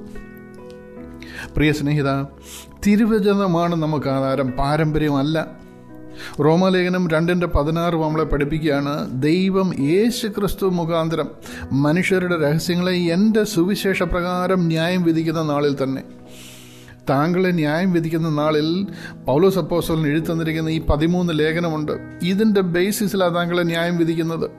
പ്രിയ സ്നേഹിത തിരുവചനമാണ് നമുക്ക് ആധാരം പാരമ്പര്യമല്ല റോമലേഖനം രണ്ടിൻ്റെ പതിനാറ് നമ്മളെ പഠിപ്പിക്കുകയാണ് ദൈവം യേശു ക്രിസ്തു മുഖാന്തരം മനുഷ്യരുടെ രഹസ്യങ്ങളെ എൻ്റെ സുവിശേഷ പ്രകാരം ന്യായം വിധിക്കുന്ന നാളിൽ തന്നെ താങ്കളെ ന്യായം വിധിക്കുന്ന നാളിൽ പൗലോസ് അപ്പോസ്റ്റലിന് എഴുതി തന്നിരിക്കുന്ന ഈ പതിമൂന്ന് ലേഖനമുണ്ട് ഇതിൻ്റെ ബേസിസിലാണ് താങ്കളെ ന്യായം വിധിക്കുന്നത്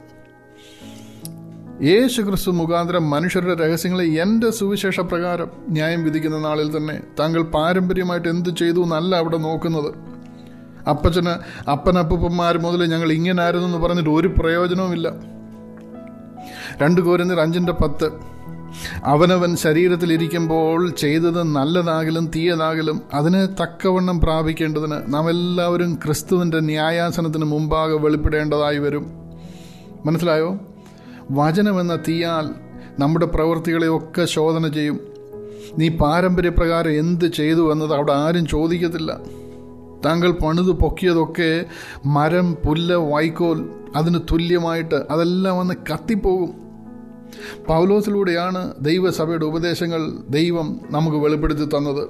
യേശു ക്രിസ്തു മുഖാന്തരം മനുഷ്യരുടെ രഹസ്യങ്ങളെ എൻ്റെ സുവിശേഷ പ്രകാരം ന്യായം വിധിക്കുന്ന നാളിൽ തന്നെ താങ്കൾ പാരമ്പര്യമായിട്ട് എന്ത് ചെയ്തു എന്നല്ല അവിടെ നോക്കുന്നത് അപ്പച്ചന് അപ്പനപ്പൂപ്പന്മാർ മുതൽ ഞങ്ങൾ ഇങ്ങനായിരുന്നു എന്ന് പറഞ്ഞിട്ട് ഒരു പ്രയോജനവുമില്ല രണ്ട് കോരിന്തിർ അഞ്ചിൻ്റെ പത്ത് അവനവൻ ശരീരത്തിലിരിക്കുമ്പോൾ ചെയ്തത് നല്ലതാകലും തീയതാകലും അതിന് തക്കവണ്ണം പ്രാപിക്കേണ്ടതിന് നാം എല്ലാവരും ക്രിസ്തുവിൻ്റെ ന്യായാസനത്തിന് മുമ്പാകെ വെളിപ്പെടേണ്ടതായി വരും മനസ്സിലായോ വചനമെന്ന തീയാൽ നമ്മുടെ പ്രവൃത്തികളെയൊക്കെ ശോധന ചെയ്യും നീ പാരമ്പര്യപ്രകാരം എന്ത് ചെയ്തു എന്നത് അവിടെ ആരും ചോദിക്കത്തില്ല താങ്കൾ പണിത് പൊക്കിയതൊക്കെ മരം പുല്ല് വൈക്കോൽ അതിന് തുല്യമായിട്ട് അതെല്ലാം വന്ന് കത്തിപ്പോകും പൗലോസിലൂടെയാണ് ദൈവസഭയുടെ ഉപദേശങ്ങൾ ദൈവം നമുക്ക് വെളിപ്പെടുത്തി തന്നത്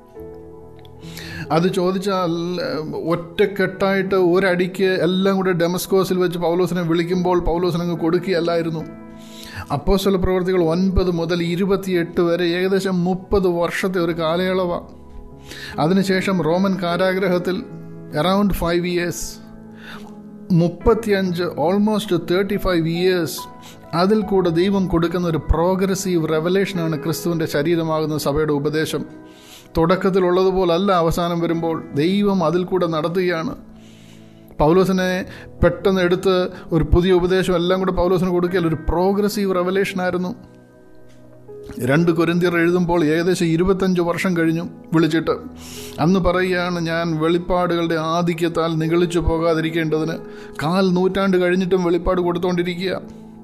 അത് ചോദിച്ചാൽ ഒറ്റക്കെട്ടായിട്ട് ഒരടിക്ക് എല്ലാം കൂടെ ഡെമസ്കോസിൽ വെച്ച് പൗലോസിനെ വിളിക്കുമ്പോൾ പൗലോസിനങ്ങ് കൊടുക്കുകയല്ലായിരുന്നു അപ്പോസ്തല പ്രവർത്തികൾ ഒൻപത് മുതൽ ഇരുപത്തിയെട്ട് വരെ ഏകദേശം മുപ്പത് വർഷത്തെ ഒരു കാലയളവാണ് അതിനുശേഷം റോമൻ കാരാഗ്രഹത്തിൽ അറൗണ്ട് ഫൈവ് ഇയേഴ്സ് മുപ്പത്തിയഞ്ച് ഓൾമോസ്റ്റ് തേർട്ടി ഫൈവ് ഇയേഴ്സ് അതിൽ കൂടെ ദൈവം കൊടുക്കുന്ന ഒരു പ്രോഗ്രസീവ് റെവലേഷനാണ് ക്രിസ്തുവിൻ്റെ ശരീരമാകുന്ന സഭയുടെ ഉപദേശം തുടക്കത്തിലുള്ളതുപോലല്ല അവസാനം വരുമ്പോൾ ദൈവം അതിൽ കൂടെ നടത്തുകയാണ് പൗലോസിനെ പെട്ടെന്ന് എടുത്ത് ഒരു പുതിയ ഉപദേശം എല്ലാം കൂടെ പൗലോസിന് കൊടുക്കൽ ഒരു പ്രോഗ്രസീവ് റെവലേഷൻ ആയിരുന്നു രണ്ട് കൊരിന്തിയർ എഴുതുമ്പോൾ ഏകദേശം ഇരുപത്തഞ്ച് വർഷം കഴിഞ്ഞു വിളിച്ചിട്ട് അന്ന് പറയുകയാണ് ഞാൻ വെളിപ്പാടുകളുടെ ആധിക്യത്താൽ നിഗളിച്ചു പോകാതിരിക്കേണ്ടതിന് കാൽ നൂറ്റാണ്ട് കഴിഞ്ഞിട്ടും വെളിപ്പാട് കൊടുത്തുകൊണ്ടിരിക്കുക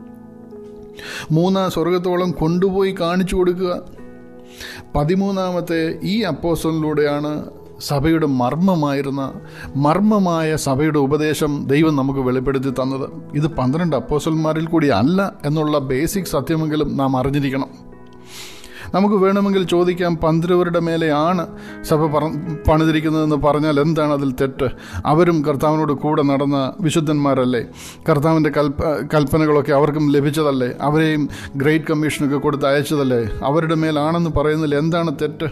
മൂന്നാം സ്വർഗത്തോളം കൊണ്ടുപോയി കാണിച്ചു കൊടുക്കുക പതിമൂന്നാമത്തെ ഈ അപ്പോസ്റ്റലിലൂടെയാണ് സഭയുടെ മർമ്മമായിരുന്ന മർമ്മമായ സഭയുടെ ഉപദേശം ദൈവം നമുക്ക് വെളിപ്പെടുത്തി തന്നത് ഇത് പന്ത്രണ്ട് അപ്പോസ്റ്റന്മാരിൽ കൂടി അല്ല എന്നുള്ള ബേസിക് സത്യമെങ്കിലും നാം അറിഞ്ഞിരിക്കണം നമുക്ക് വേണമെങ്കിൽ ചോദിക്കാം പന്തിരവരുടെ മേലെയാണ് സഭ പറ പണിതിരിക്കുന്നതെന്ന് പറഞ്ഞാൽ എന്താണ് അതിൽ തെറ്റ് അവരും കർത്താവിനോട് കൂടെ നടന്ന വിശുദ്ധന്മാരല്ലേ കർത്താവിൻ്റെ കൽപ്പ കൽപ്പനകളൊക്കെ അവർക്കും ലഭിച്ചതല്ലേ അവരെയും ഗ്രേറ്റ് കമ്മീഷനൊക്കെ കൊടുത്ത് അയച്ചതല്ലേ അവരുടെ മേലാണെന്ന് പറയുന്നതിൽ എന്താണ് തെറ്റ്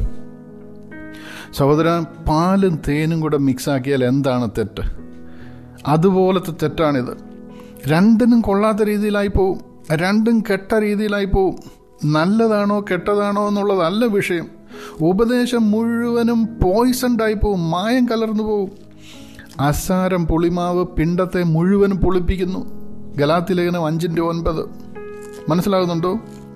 സഹോദര പാലും തേനും കൂടെ മിക്സാക്കിയാൽ എന്താണ് തെറ്റ് അതുപോലത്തെ തെറ്റാണിത് രണ്ടിനും കൊള്ളാത്ത രീതിയിലായി പോവും രണ്ടും കെട്ട രീതിയിലായി പോവും നല്ലതാണോ കെട്ടതാണോ എന്നുള്ളതല്ല വിഷയം ഉപദേശം മുഴുവനും പോയിസൺഡായി പോവും മായം കലർന്നു പോവും അസാരം പുളിമാവ് പിണ്ടത്തെ മുഴുവനും പുളിപ്പിക്കുന്നു ഗലാത്തി ലേഖനം അഞ്ചിൻ്റെ ഒൻപത് മനസ്സിലാകുന്നുണ്ടോ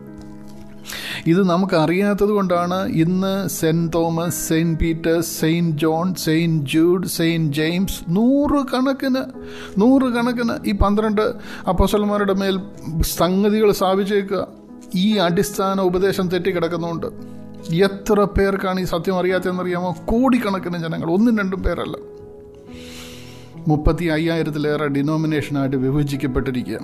ഇത് നമുക്ക് അറിയാത്തത് കൊണ്ടാണ് ഇന്ന് Saint Thomas Saint Peter's Saint John Saint Jude Saint James നൂറ് കണക്കിന് നൂറ് കണക്കിന് ഈ പന്ത്രണ്ട് അപ്പോസലന്മാരുടെ മേൽ സംഗതികൾ സ്ഥാപിച്ചേക്കുക ഈ അടിസ്ഥാന ഉപദേശം തെറ്റിക്കിടക്കുന്നുണ്ട് എത്ര പേർക്കാണ് ഈ സത്യം അറിയാത്തതെന്നറിയാമോ കോടിക്കണക്കിന് ജനങ്ങൾ ഒന്നും രണ്ടും പേരല്ല മുപ്പത്തി അയ്യായിരത്തിലേറെ ഡിനോമിനേഷനായിട്ട് വിഭജിക്കപ്പെട്ടിരിക്കുക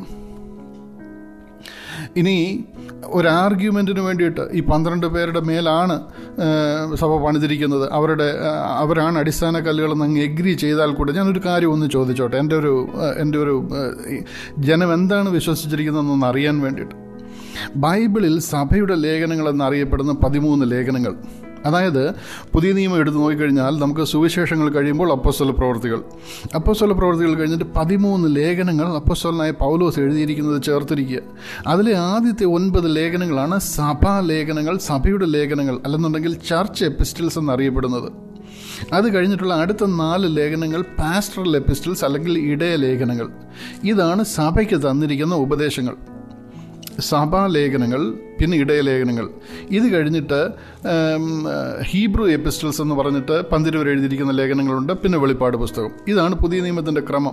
ഇനി ഒരു ആർഗ്യുമെൻറ്റിന് വേണ്ടിയിട്ട് ഈ പന്ത്രണ്ട് പേരുടെ മേലാണ് സഭ പണിതിരിക്കുന്നത് അവരുടെ അവരാണ് അടിസ്ഥാന കല്ലുകളെന്ന് അങ്ങ് എഗ്രി ചെയ്താൽ കൂടെ ഞാനൊരു കാര്യം ഒന്ന് ചോദിച്ചോട്ടെ എൻ്റെ ഒരു എൻ്റെ ഒരു ജനം എന്താണ് വിശ്വസിച്ചിരിക്കുന്നതെന്നൊന്ന് അറിയാൻ വേണ്ടിയിട്ട് ബൈബിളിൽ സഭയുടെ ലേഖനങ്ങൾ എന്നറിയപ്പെടുന്ന പതിമൂന്ന് ലേഖനങ്ങൾ അതായത് പുതിയ നിയമം എടുത്ത് നോക്കിക്കഴിഞ്ഞാൽ നമുക്ക് സുവിശേഷങ്ങൾ കഴിയുമ്പോൾ അപ്പോസ്തല പ്രവർത്തികൾ അപ്പോസ്തല പ്രവർത്തികൾ കഴിഞ്ഞിട്ട് പതിമൂന്ന് ലേഖനങ്ങൾ അപ്പോസ്തലനായ പൗലോസ് എഴുതിയിരിക്കുന്നത് ചേർത്തിരിക്കുക അതിലെ ആദ്യത്തെ ഒൻപത് ലേഖനങ്ങളാണ് സഭാ ലേഖനങ്ങൾ സഭയുടെ ലേഖനങ്ങൾ അല്ലെന്നുണ്ടെങ്കിൽ ചർച്ച് എപ്പിസ്റ്റൽസ് എന്നറിയപ്പെടുന്നത് അത് കഴിഞ്ഞിട്ടുള്ള അടുത്ത നാല് ലേഖനങ്ങൾ പാസ്റ്ററൽ എപ്പിസ്റ്റൽസ് അല്ലെങ്കിൽ ഇടയ ലേഖനങ്ങൾ ഇതാണ് സഭയ്ക്ക് തന്നിരിക്കുന്ന ഉപദേശങ്ങൾ സഭാലേഖനങ്ങൾ പിന്നെ ഇടയലേഖനങ്ങൾ ഇത് കഴിഞ്ഞിട്ട് ഹീബ്രു എപ്പിസ്റ്റൽസ് എന്ന് പറഞ്ഞിട്ട് പന്തിരൂർ എഴുതിയിരിക്കുന്ന ലേഖനങ്ങളുണ്ട് പിന്നെ വെളിപ്പാട് പുസ്തകം ഇതാണ് പുതിയ നിയമത്തിൻ്റെ ക്രമം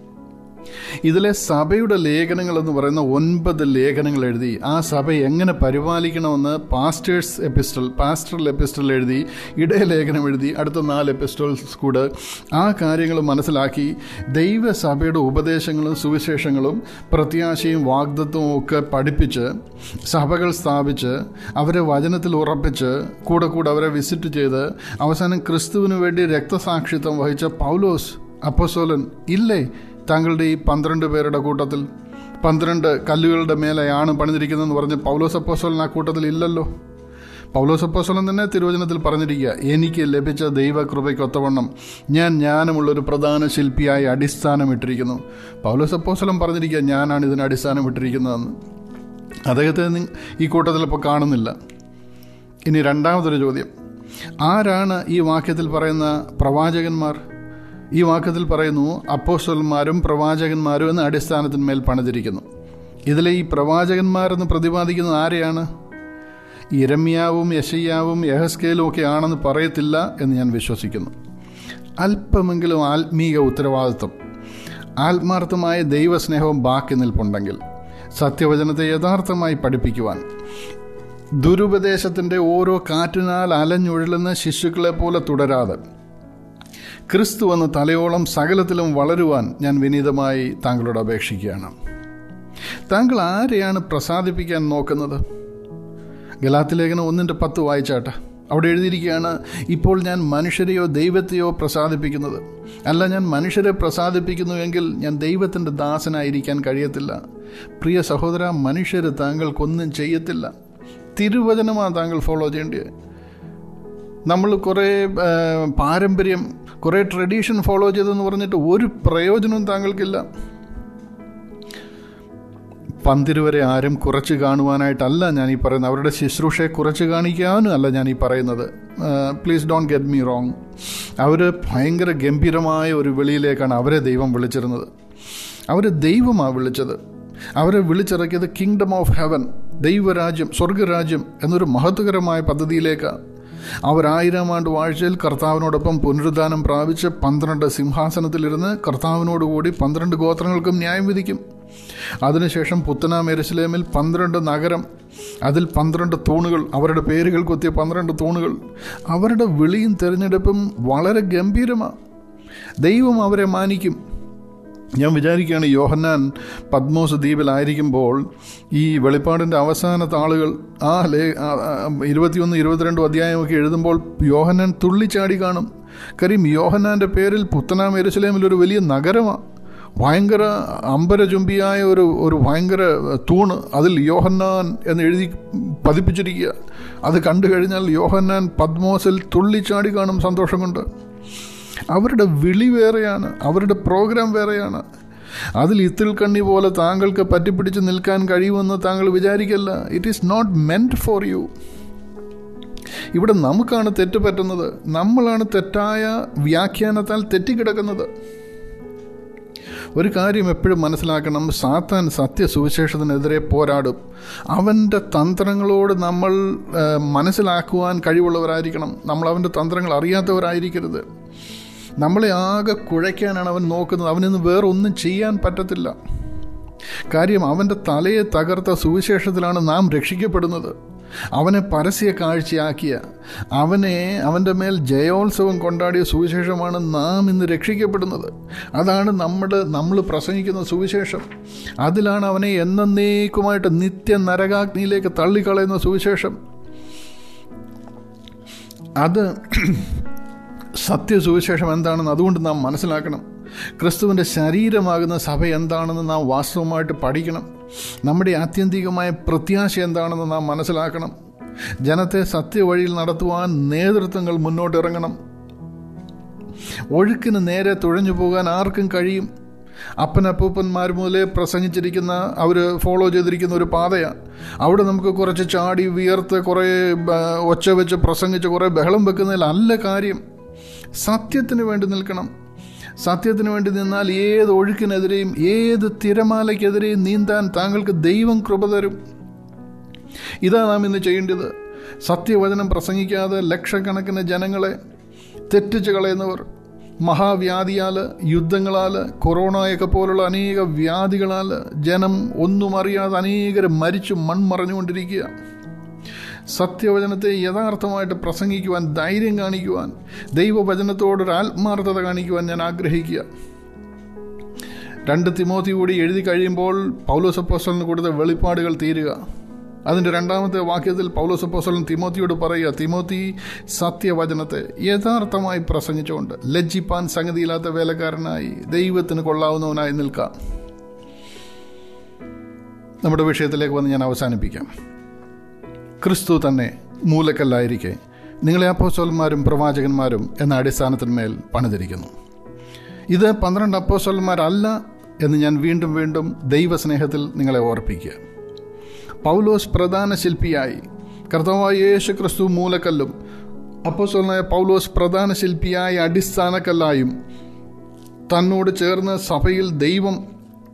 ഇതിലെ സഭയുടെ ലേഖനങ്ങൾ എന്ന് പറയുന്ന ഒൻപത് ലേഖനങ്ങൾ എഴുതി ആ സഭ എങ്ങനെ പരിപാലിക്കണമെന്ന് പാസ്റ്റേഴ്സ് എപ്പിസ്റ്റൽ പാസ്റ്ററൽ എപ്പിസ്റ്റൽ എഴുതി ഇടയലേഖനം എഴുതി അടുത്ത നാല് എപ്പിസ്റ്റൽസ് കൂടെ ആ കാര്യങ്ങൾ മനസ്സിലാക്കി ദൈവസഭയുടെ ഉപദേശങ്ങളും സുവിശേഷങ്ങളും പ്രത്യാശയും വാഗ്ദത്വവും ഒക്കെ പഠിപ്പിച്ച് സഭകൾ സ്ഥാപിച്ച് അവരെ വചനത്തിൽ ഉറപ്പിച്ച് കൂടെ കൂടെ അവരെ വിസിറ്റ് ചെയ്ത് അവസാനം ക്രിസ്തുവിന് വേണ്ടി രക്തസാക്ഷിത്വം വഹിച്ച പൗലോസ് അപ്പോസോലൻ ഇല്ലേ താങ്കളുടെ ഈ പന്ത്രണ്ട് പേരുടെ കൂട്ടത്തിൽ പന്ത്രണ്ട് കല്ലുകളുടെ മേലെയാണ് പണിതിരിക്കുന്നതെന്ന് പറഞ്ഞ് പൗലോസ് അപ്പോസോലൻ ആ കൂട്ടത്തിൽ ഇല്ലല്ലോ പൗലോസ് അപ്പോസോലൻ തന്നെ തിരുവചനത്തിൽ പറഞ്ഞിരിക്കുക എനിക്ക് ലഭിച്ച ദൈവകൃപയ്ക്കൊത്തവണ്ണം ഞാൻ ജ്ഞാനമുള്ളൊരു പ്രധാന ശില്പിയായി അടിസ്ഥാനമിട്ടിരിക്കുന്നു പൗലോസ് അപ്പോസോലൻ പറഞ്ഞിരിക്കുക ഞാനാണ് ഇതിന് അടിസ്ഥാനമിട്ടിരിക്കുന്നതെന്ന് അദ്ദേഹത്തെ ഈ കൂട്ടത്തിൽ ഇപ്പോൾ കാണുന്നില്ല ഇനി രണ്ടാമതൊരു ചോദ്യം ആരാണ് ഈ വാക്യത്തിൽ പറയുന്ന പ്രവാചകന്മാർ ഈ വാക്യത്തിൽ പറയുന്നു അപ്പോസ്റ്റലന്മാരും പ്രവാചകന്മാരും എന്ന അടിസ്ഥാനത്തിന്മേൽ പണിതിരിക്കുന്നു ഇതിലെ ഈ പ്രവാചകന്മാരെന്ന് പ്രതിപാദിക്കുന്നത് ആരെയാണ് ഇരമ്യാവും യശയ്യാവും യഹസ്കേലും ഒക്കെ ആണെന്ന് പറയത്തില്ല എന്ന് ഞാൻ വിശ്വസിക്കുന്നു അല്പമെങ്കിലും ആത്മീക ഉത്തരവാദിത്വം ആത്മാർത്ഥമായ ദൈവസ്നേഹവും ബാക്കി നിൽപ്പുണ്ടെങ്കിൽ സത്യവചനത്തെ യഥാർത്ഥമായി പഠിപ്പിക്കുവാൻ ദുരുപദേശത്തിൻ്റെ ഓരോ കാറ്റിനാൽ അലഞ്ഞുഴലുന്ന ശിശുക്കളെ പോലെ തുടരാതെ ക്രിസ്തു എന്ന തലയോളം സകലത്തിലും വളരുവാൻ ഞാൻ വിനീതമായി താങ്കളോട് അപേക്ഷിക്കുകയാണ് താങ്കൾ ആരെയാണ് പ്രസാദിപ്പിക്കാൻ നോക്കുന്നത് ഗലാത്തി ലേഖനം ഒന്നിൻ്റെ പത്ത് വായിച്ചാട്ടെ അവിടെ എഴുതിയിരിക്കുകയാണ് ഇപ്പോൾ ഞാൻ മനുഷ്യരെയോ ദൈവത്തെയോ പ്രസാദിപ്പിക്കുന്നത് അല്ല ഞാൻ മനുഷ്യരെ പ്രസാദിപ്പിക്കുന്നുവെങ്കിൽ ഞാൻ ദൈവത്തിൻ്റെ ദാസനായിരിക്കാൻ കഴിയത്തില്ല പ്രിയ സഹോദര മനുഷ്യർ താങ്കൾക്കൊന്നും ചെയ്യത്തില്ല തിരുവചനമാണ് താങ്കൾ ഫോളോ ചെയ്യേണ്ടത് നമ്മൾ കുറേ ആ, പാരമ്പര്യം കുറേ ട്രഡീഷൻ ഫോളോ ചെയ്തെന്ന് പറഞ്ഞിട്ട് ഒരു പ്രയോജനവും താങ്കൾക്കില്ല പന്തിരുവരെ ആരും കുറച്ച് കാണുവാനായിട്ടല്ല ഞാൻ ഈ പറയുന്നത് അവരുടെ ശുശ്രൂഷയെ കുറച്ച് കാണിക്കാനും അല്ല ഞാൻ ഈ പറയുന്നത് please don't get me wrong അവർ ഭയങ്കര ഗംഭീരമായ ഒരു വെളിയിലേക്കാണ് അവരെ ദൈവം വിളിച്ചിരുന്നത് അവർ ദൈവമാണ് വിളിച്ചത് അവരെ വിളിച്ചിറക്കിയത് കിങ്ഡം ഓഫ് ഹെവൻ ദൈവരാജ്യം സ്വർഗരാജ്യം എന്നൊരു മഹത്വകരമായ പദ്ധതിയിലേക്കാണ് അവരായിരം ആണ്ട് വാഴ്ചയിൽ കർത്താവിനോടൊപ്പം പുനരുദ്ധാനം പ്രാപിച്ച് പന്ത്രണ്ട് സിംഹാസനത്തിലിരുന്ന് കർത്താവിനോടുകൂടി പന്ത്രണ്ട് ഗോത്രങ്ങൾക്കും ന്യായം വിധിക്കും അതിനുശേഷം പുത്തനാം എരുസലേമിൽ പന്ത്രണ്ട് നഗരം അതിൽ പന്ത്രണ്ട് തൂണുകൾ അവരുടെ പേരുകൾ കൊത്തിയ പന്ത്രണ്ട് തൂണുകൾ അവരുടെ വിളിയും തിരഞ്ഞെടുപ്പും വളരെ ഗംഭീരമാണ് ദൈവം അവരെ മാനിക്കും ഞാൻ വിചാരിക്കുകയാണ് യോഹന്നാൻ പത്മോസ് ദ്വീപിലായിരിക്കുമ്പോൾ ഈ വെളിപ്പാടിൻ്റെ അവസാന താളുകൾ ആ ലേ ആ- ആ ഇരുപത്തിയൊന്ന് ഇരുപത്തിരണ്ടും അധ്യായമൊക്കെ എഴുതുമ്പോൾ യോഹന്നാൻ തുള്ളിച്ചാടി കാണും കാര്യം യോഹന്നാൻ്റെ പേരിൽ പുത്തനാം എരുസലേമിൽ ഒരു വലിയ നഗരമാണ് ഭയങ്കര അമ്പരചുംബിയായ ഒരു ഒരു ഭയങ്കര തൂണ് അതിൽ യോഹന്നാൻ എന്ന് എഴുതി പതിപ്പിച്ചിരിക്കുക അത് കണ്ടു കഴിഞ്ഞാൽ യോഹന്നാൻ പത്മോസിൽ തുള്ളിച്ചാടി കാണും സന്തോഷം കൊണ്ട് അവരുടെ വിളി വേറെയാണ് അവരുടെ പ്രോഗ്രാം വേറെയാണ് അതിൽ ഇത്തിൾ കണ്ണി പോലെ താങ്കൾക്ക് പറ്റിപ്പിടിച്ച് നിൽക്കാൻ കഴിയുമെന്ന് താങ്കൾ വിചാരിക്കല്ല it is not meant for you ഇവിടെ നമുക്കാണ് തെറ്റ് പറ്റുന്നത് നമ്മളാണ് തെറ്റായ വ്യാഖ്യാനത്താൽ തെറ്റിക്കിടക്കുന്നത് ഒരു കാര്യം എപ്പോഴും മനസ്സിലാക്കണം സാത്താൻ സത്യസുവിശേഷത്തിനെതിരെ പോരാടും അവൻ്റെ തന്ത്രങ്ങളോട് നമ്മൾ ആ, മനസ്സിലാക്കുവാൻ കഴിവുള്ളവരായിരിക്കണം നമ്മൾ അവൻ്റെ തന്ത്രങ്ങൾ അറിയാത്തവരായിരിക്കരുത് നമ്മളെ ആകെ കുഴയ്ക്കാനാണ് അവൻ നോക്കുന്നത് അവനിന്ന് വേറെ ഒന്നും ചെയ്യാൻ പറ്റത്തില്ല കാര്യം അവൻ്റെ തലയെ തകർത്ത സുവിശേഷത്തിലാണ് നാം രക്ഷിക്കപ്പെടുന്നത് അവനെ പരസ്യ കാഴ്ചയാക്കിയ അവനെ അവൻ്റെ മേൽ ജയോത്സവം കൊണ്ടാടിയ സുവിശേഷമാണ് നാം ഇന്ന് രക്ഷിക്കപ്പെടുന്നത് അതാണ് നമ്മുടെ നമ്മൾ പ്രസംഗിക്കുന്ന സുവിശേഷം അതിലാണ് അവനെ എന്നേക്കുമായിട്ട് നിത്യ നരകാഗ്നിയിലേക്ക് തള്ളിക്കളയുന്ന സുവിശേഷം അത് സത്യസുവിശേഷം എന്താണെന്ന് അതുകൊണ്ട് നാം മനസ്സിലാക്കണം ക്രിസ്തുവിൻ്റെ ശരീരമാകുന്ന സഭ എന്താണെന്ന് നാം വാസ്തവമായിട്ട് പഠിക്കണം നമ്മുടെ ആത്യന്തികമായ പ്രത്യാശ എന്താണെന്ന് നാം മനസ്സിലാക്കണം ജനത്തെ സത്യവഴിയിൽ നടത്തുവാൻ നേതൃത്വങ്ങൾ മുന്നോട്ടിറങ്ങണം ഒഴുക്കിന് നേരെ തുഴഞ്ഞു പോകാൻ ആർക്കും കഴിയും അപ്പനപ്പൂപ്പന്മാർ മുതലേ പ്രസംഗിച്ചിരിക്കുന്ന അവർ ഫോളോ ചെയ്തിരിക്കുന്ന ഒരു പാതയാണ് അവിടെ നമുക്ക് കുറച്ച് ചാടി വിയർത്ത് കുറേ ആ, ഒച്ച വെച്ച് പ്രസംഗിച്ച് കുറേ ബഹളം വെക്കുന്നതിലല്ല കാര്യം സത്യത്തിന് വേണ്ടി നിൽക്കണം സത്യത്തിന് വേണ്ടി നിന്നാൽ ഏത് ഒഴുക്കിനെതിരെയും ഏത് തിരമാലയ്ക്കെതിരെയും നീന്താൻ താങ്കൾക്ക് ദൈവം കൃപ തരും ഇതാ നാം ഇന്ന് ചെയ്യേണ്ടത് സത്യവചനം പ്രസംഗിക്കാതെ ലക്ഷക്കണക്കിന് ജനങ്ങളെ തെറ്റിച്ച് കളയുന്നവർ മഹാവ്യാധിയാൽ യുദ്ധങ്ങളാൽ കൊറോണയൊക്കെ പോലുള്ള അനേക വ്യാധികളാൽ ജനം ഒന്നും അറിയാതെ അനേകർ മരിച്ചു മൺമറഞ്ഞുകൊണ്ടിരിക്കുക സത്യവചനത്തെ യഥാർത്ഥമായിട്ട് പ്രസംഗിക്കുവാൻ ധൈര്യം കാണിക്കുവാൻ ദൈവവചനത്തോടൊരു ആത്മാർത്ഥത കാണിക്കുവാൻ ഞാൻ ആഗ്രഹിക്കുക രണ്ട് തിമോത്തി കൂടി എഴുതി കഴിയുമ്പോൾ പൗലോസപ്പോസ്റ്റലിന് കൊടുത്ത വെളിപ്പാടുകൾ തീരുക അതിൻ്റെ രണ്ടാമത്തെ വാക്യത്തിൽ പൗലോസപ്പോസ്റ്റലൻ തിമോത്തിയോട് പറയുക തിമോത്തി സത്യവചനത്തെ യഥാർത്ഥമായി പ്രസംഗിച്ചുകൊണ്ട് ലജ്ജിപ്പാൻ സംഗതിയില്ലാത്ത വേലക്കാരനായി ദൈവത്തിന് കൊള്ളാവുന്നവനായി നിൽക്കാം നമ്മുടെ വിഷയത്തിലേക്ക് വന്ന് ഞാൻ അവസാനിപ്പിക്കാം ക്രിസ്തു തന്നെ മൂലക്കല്ലായിരിക്കെ നിങ്ങളെ അപ്പോസ്തലന്മാരും പ്രവാചകന്മാരും എന്ന അടിസ്ഥാനത്തിന്മേൽ പണിതിരിക്കുന്നു ഇത് പന്ത്രണ്ട് അപ്പോസ്തലന്മാരല്ല എന്ന് ഞാൻ വീണ്ടും വീണ്ടും ദൈവസ്നേഹത്തിൽ നിങ്ങളെ ഓർപ്പിക്കുക പൗലോസ് പ്രധാന ശില്പിയായി കർത്താവായ യേശു ക്രിസ്തു മൂലക്കല്ലും അപ്പോസ്തലനായ പൗലോസ് പ്രധാന ശില്പിയായ അടിസ്ഥാനക്കല്ലായും തന്നോട് ചേർന്ന് സഭയിൽ ദൈവം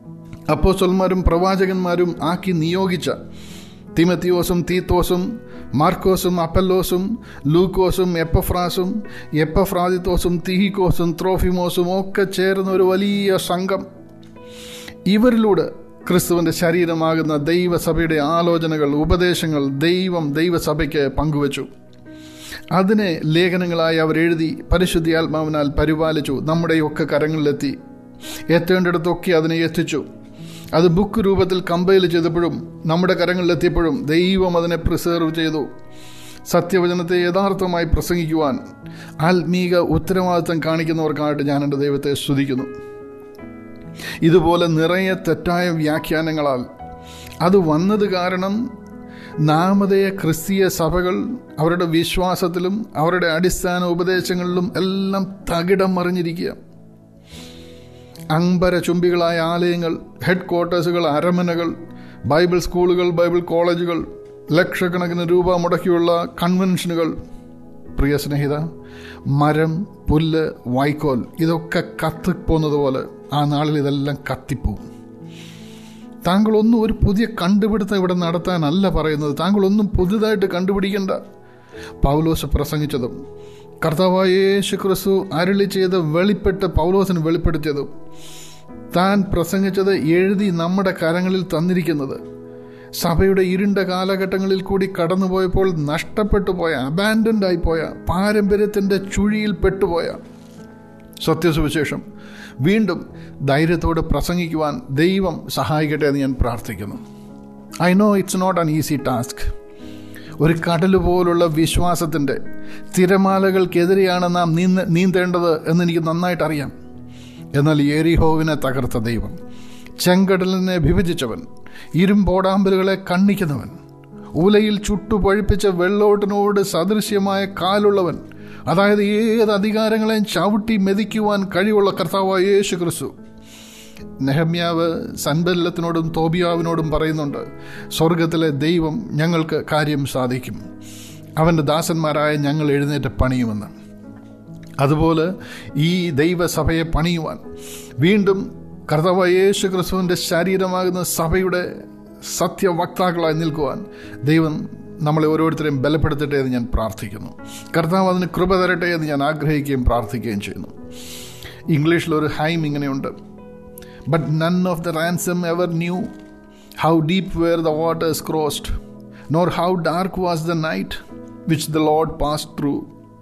അപ്പോസ്തലന്മാരും പ്രവാചകന്മാരും ആക്കി നിയോഗിച്ച തിമത്തിയോസും തീത്തോസും മാർക്കോസും അപ്പല്ലോസും ലൂക്കോസും എപ്പഫ്രാസും എപ്പഫ്രാദിത്തോസും തിഹിക്കോസും ത്രോഫിമോസും ഒക്കെ ചേർന്ന ഒരു വലിയ സംഘം ഇവരിലൂടെ ക്രിസ്തുവിൻ്റെ ശരീരമാകുന്ന ദൈവസഭയുടെ ആലോചനകൾ ഉപദേശങ്ങൾ ദൈവം ദൈവസഭയ്ക്ക് പങ്കുവച്ചു അതിനെ ലേഖനങ്ങളായി അവർ എഴുതി പരിശുദ്ധിയാത്മാവിനാൽ പരിപാലിച്ചു നമ്മുടെയൊക്കെ കരങ്ങളിലെത്തി എത്തേണ്ടിടത്തൊക്കെ അതിനെ എത്തിച്ചു അത് ബുക്ക് രൂപത്തിൽ കമ്പൈൽ ചെയ്തപ്പോഴും നമ്മുടെ കരങ്ങളിലെത്തിയപ്പോഴും ദൈവം അതിനെ പ്രിസേർവ് ചെയ്തു സത്യവചനത്തെ യഥാർത്ഥമായി പ്രസംഗിക്കുവാൻ ആത്മീക ഉത്തരവാദിത്തം കാണിക്കുന്നവർക്കായിട്ട് ഞാൻ എൻ്റെ ദൈവത്തെ സ്തുതിക്കുന്നു ഇതുപോലെ നിറയെ തെറ്റായ വ്യാഖ്യാനങ്ങളാൽ അത് വന്നത് കാരണം നാമതേയ ക്രിസ്തീയ സഭകൾ അവരുടെ വിശ്വാസത്തിലും അവരുടെ അടിസ്ഥാന ഉപദേശങ്ങളിലും എല്ലാം തകിടം മറിഞ്ഞിരിക്കുക അമ്പര ചുംബികളായ ആലയങ്ങൾ ഹെഡ് ക്വാർട്ടേഴ്സുകൾ അരമനകൾ ബൈബിൾ സ്കൂളുകൾ ബൈബിൾ കോളേജുകൾ ലക്ഷക്കണക്കിന് രൂപ മുടക്കിയുള്ള കൺവെൻഷനുകൾ പ്രിയ സ്നേഹിത മരം പുല്ല് വൈക്കോൽ ഇതൊക്കെ കത്തിപ്പോകുന്നത് പോലെ ആ നാളിൽ ഇതെല്ലാം കത്തിപ്പോവും താങ്കളൊന്നും ഒരു പുതിയ കണ്ടുപിടുത്തം ഇവിടെ നടത്താനല്ല പറയുന്നത് താങ്കളൊന്നും പുതുതായിട്ട് കണ്ടുപിടിക്കേണ്ട പൗലോസ് പ്രസംഗിച്ചതും കർത്താവായ യേശു ക്രിസ്തു അരുളി ചെയ്ത് വെളിപ്പെട്ട് പൗലോസിന് വെളിപ്പെടുത്തിയതും താൻ പ്രസംഗിച്ചത് എഴുതി നമ്മുടെ കരങ്ങളിൽ തന്നിരിക്കുന്നത് സഭയുടെ ഇരുണ്ട കാലഘട്ടങ്ങളിൽ കൂടി കടന്നുപോയപ്പോൾ നഷ്ടപ്പെട്ടു പോയ അബാൻഡൻഡ് ആയിപ്പോയ പാരമ്പര്യത്തിൻ്റെ ചുഴിയിൽ പെട്ടുപോയ സത്യസുവിശേഷം വീണ്ടും ധൈര്യത്തോടെ പ്രസംഗിക്കുവാൻ ദൈവം സഹായിക്കട്ടെ എന്ന് ഞാൻ പ്രാർത്ഥിക്കുന്നു I know it's not an easy task ഒരു കടൽ പോലുള്ള വിശ്വാസത്തിൻ്റെ തിരമാലകൾക്കെതിരെയാണ് നാം നീന്ത നീന്തേണ്ടത് എന്ന് എനിക്ക് നന്നായിട്ട് അറിയാം എന്നാൽ ഏരിഹോവിനെ തകർത്ത ദൈവം ചെങ്കടലിനെ വിഭജിച്ചവൻ ഇരുമ്പോടാമ്പലുകളെ കണ്ണിക്കുന്നവൻ ഉലയിൽ ചുട്ടുപഴുപ്പിച്ച വെള്ളോട്ടിനോട് സദൃശ്യമായ കാലുള്ളവൻ അതായത് ഏത് അധികാരങ്ങളെയും ചവിട്ടി മെതിക്കുവാൻ കഴിവുള്ള കർത്താവായ യേശു ക്രിസ്തു നെഹമ്യാവ് സൻബല്ലത്തിനോടും തോബിയാവിനോടും പറയുന്നുണ്ട് സ്വർഗത്തിലെ ദൈവം ഞങ്ങൾക്ക് കാര്യം സാധിക്കും അവൻ്റെ ദാസന്മാരായ ഞങ്ങൾ എഴുന്നേറ്റ് പണിയുമെന്ന് അതുപോലെ ഈ ദൈവസഭയെ പണിയുവാൻ വീണ്ടും കർത്താവ് യേശു ക്രിസ്തുവിൻ്റെ ശരീരമാകുന്ന സഭയുടെ സത്യവക്താക്കളായി നിൽക്കുവാൻ ദൈവം നമ്മളെ ഓരോരുത്തരെയും ബലപ്പെടുത്തട്ടെ എന്ന് ഞാൻ പ്രാർത്ഥിക്കുന്നു കർത്താവ് അതിന് കൃപ തരട്ടെ എന്ന് ഞാൻ ആഗ്രഹിക്കുകയും പ്രാർത്ഥിക്കുകയും ചെയ്യുന്നു ഇംഗ്ലീഷിലൊരു ഹൈം ഇങ്ങനെയുണ്ട് but none of the ransom ever knew how deep were the waters crossed nor how dark was the night which the Lord pass through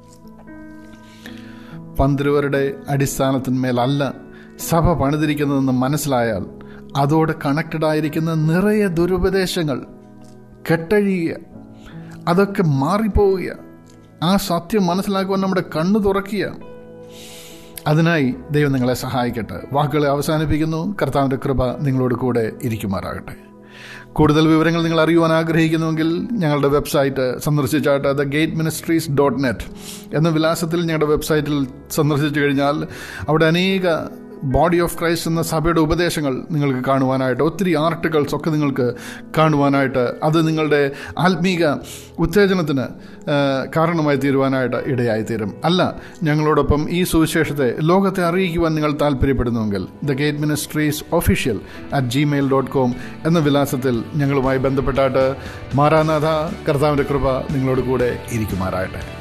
പന്തിരുവരുടെ അടിസ്ഥാനത്തിന്മേലല്ല സഭ പണിതിരിക്കുന്നതെന്ന് മനസ്സിലായാൽ അതോടെ കണക്റ്റഡ് ആയിരിക്കുന്ന നിറയെ ദുരുപദേശങ്ങൾ കെട്ടഴിയുക അതൊക്കെ മാറിപ്പോവുക ആ സത്യം മനസ്സിലാക്കുവാൻ നമ്മുടെ കണ്ണു തുറക്കുക അതിനായി ദൈവം നിങ്ങളെ സഹായിക്കട്ടെ വാക്കുകളെ അവസാനിപ്പിക്കുന്നു കർത്താവിൻ്റെ കൃപ നിങ്ങളോട് കൂടെ ഇരിക്കുമാറാകട്ടെ കൂടുതൽ വിവരങ്ങൾ നിങ്ങൾ അറിയുവാൻ ആഗ്രഹിക്കുന്നുവെങ്കിൽ ഞങ്ങളുടെ വെബ്സൈറ്റ് സന്ദർശിച്ചാട്ട് the gate ministries dot net എന്ന വിലാസത്തിൽ ഞങ്ങളുടെ വെബ്സൈറ്റിൽ സന്ദർശിച്ചു കഴിഞ്ഞാൽ അവിടെ അനേക ബോഡി ഓഫ് ക്രൈസ്റ്റ് എന്ന സഭയുടെ ഉപദേശങ്ങൾ നിങ്ങൾക്ക് കാണുവാനായിട്ട് ഒത്തിരി ആർട്ടിക്കിൾസ് ഒക്കെ നിങ്ങൾക്ക് കാണുവാനായിട്ട് അത് നിങ്ങളുടെ ആത്മീക ഉത്തേജനത്തിന് കാരണമായി തീരുവാനായിട്ട് ഇടയായി തീരും അല്ല ഞങ്ങളോടൊപ്പം ഈ സുവിശേഷത്തെ ലോകത്തെ അറിയിക്കുവാൻ നിങ്ങൾ താല്പര്യപ്പെടുന്നുവെങ്കിൽ the gate ministries official at Gmail dot com എന്ന വിലാസത്തിൽ ഞങ്ങളുമായി ബന്ധപ്പെട്ടായിട്ട് മാറാനാഥ കർത്താവിൻ്റെ കൃപ നിങ്ങളോട് കൂടെ ഇരിക്കുമാറാകട്ടെ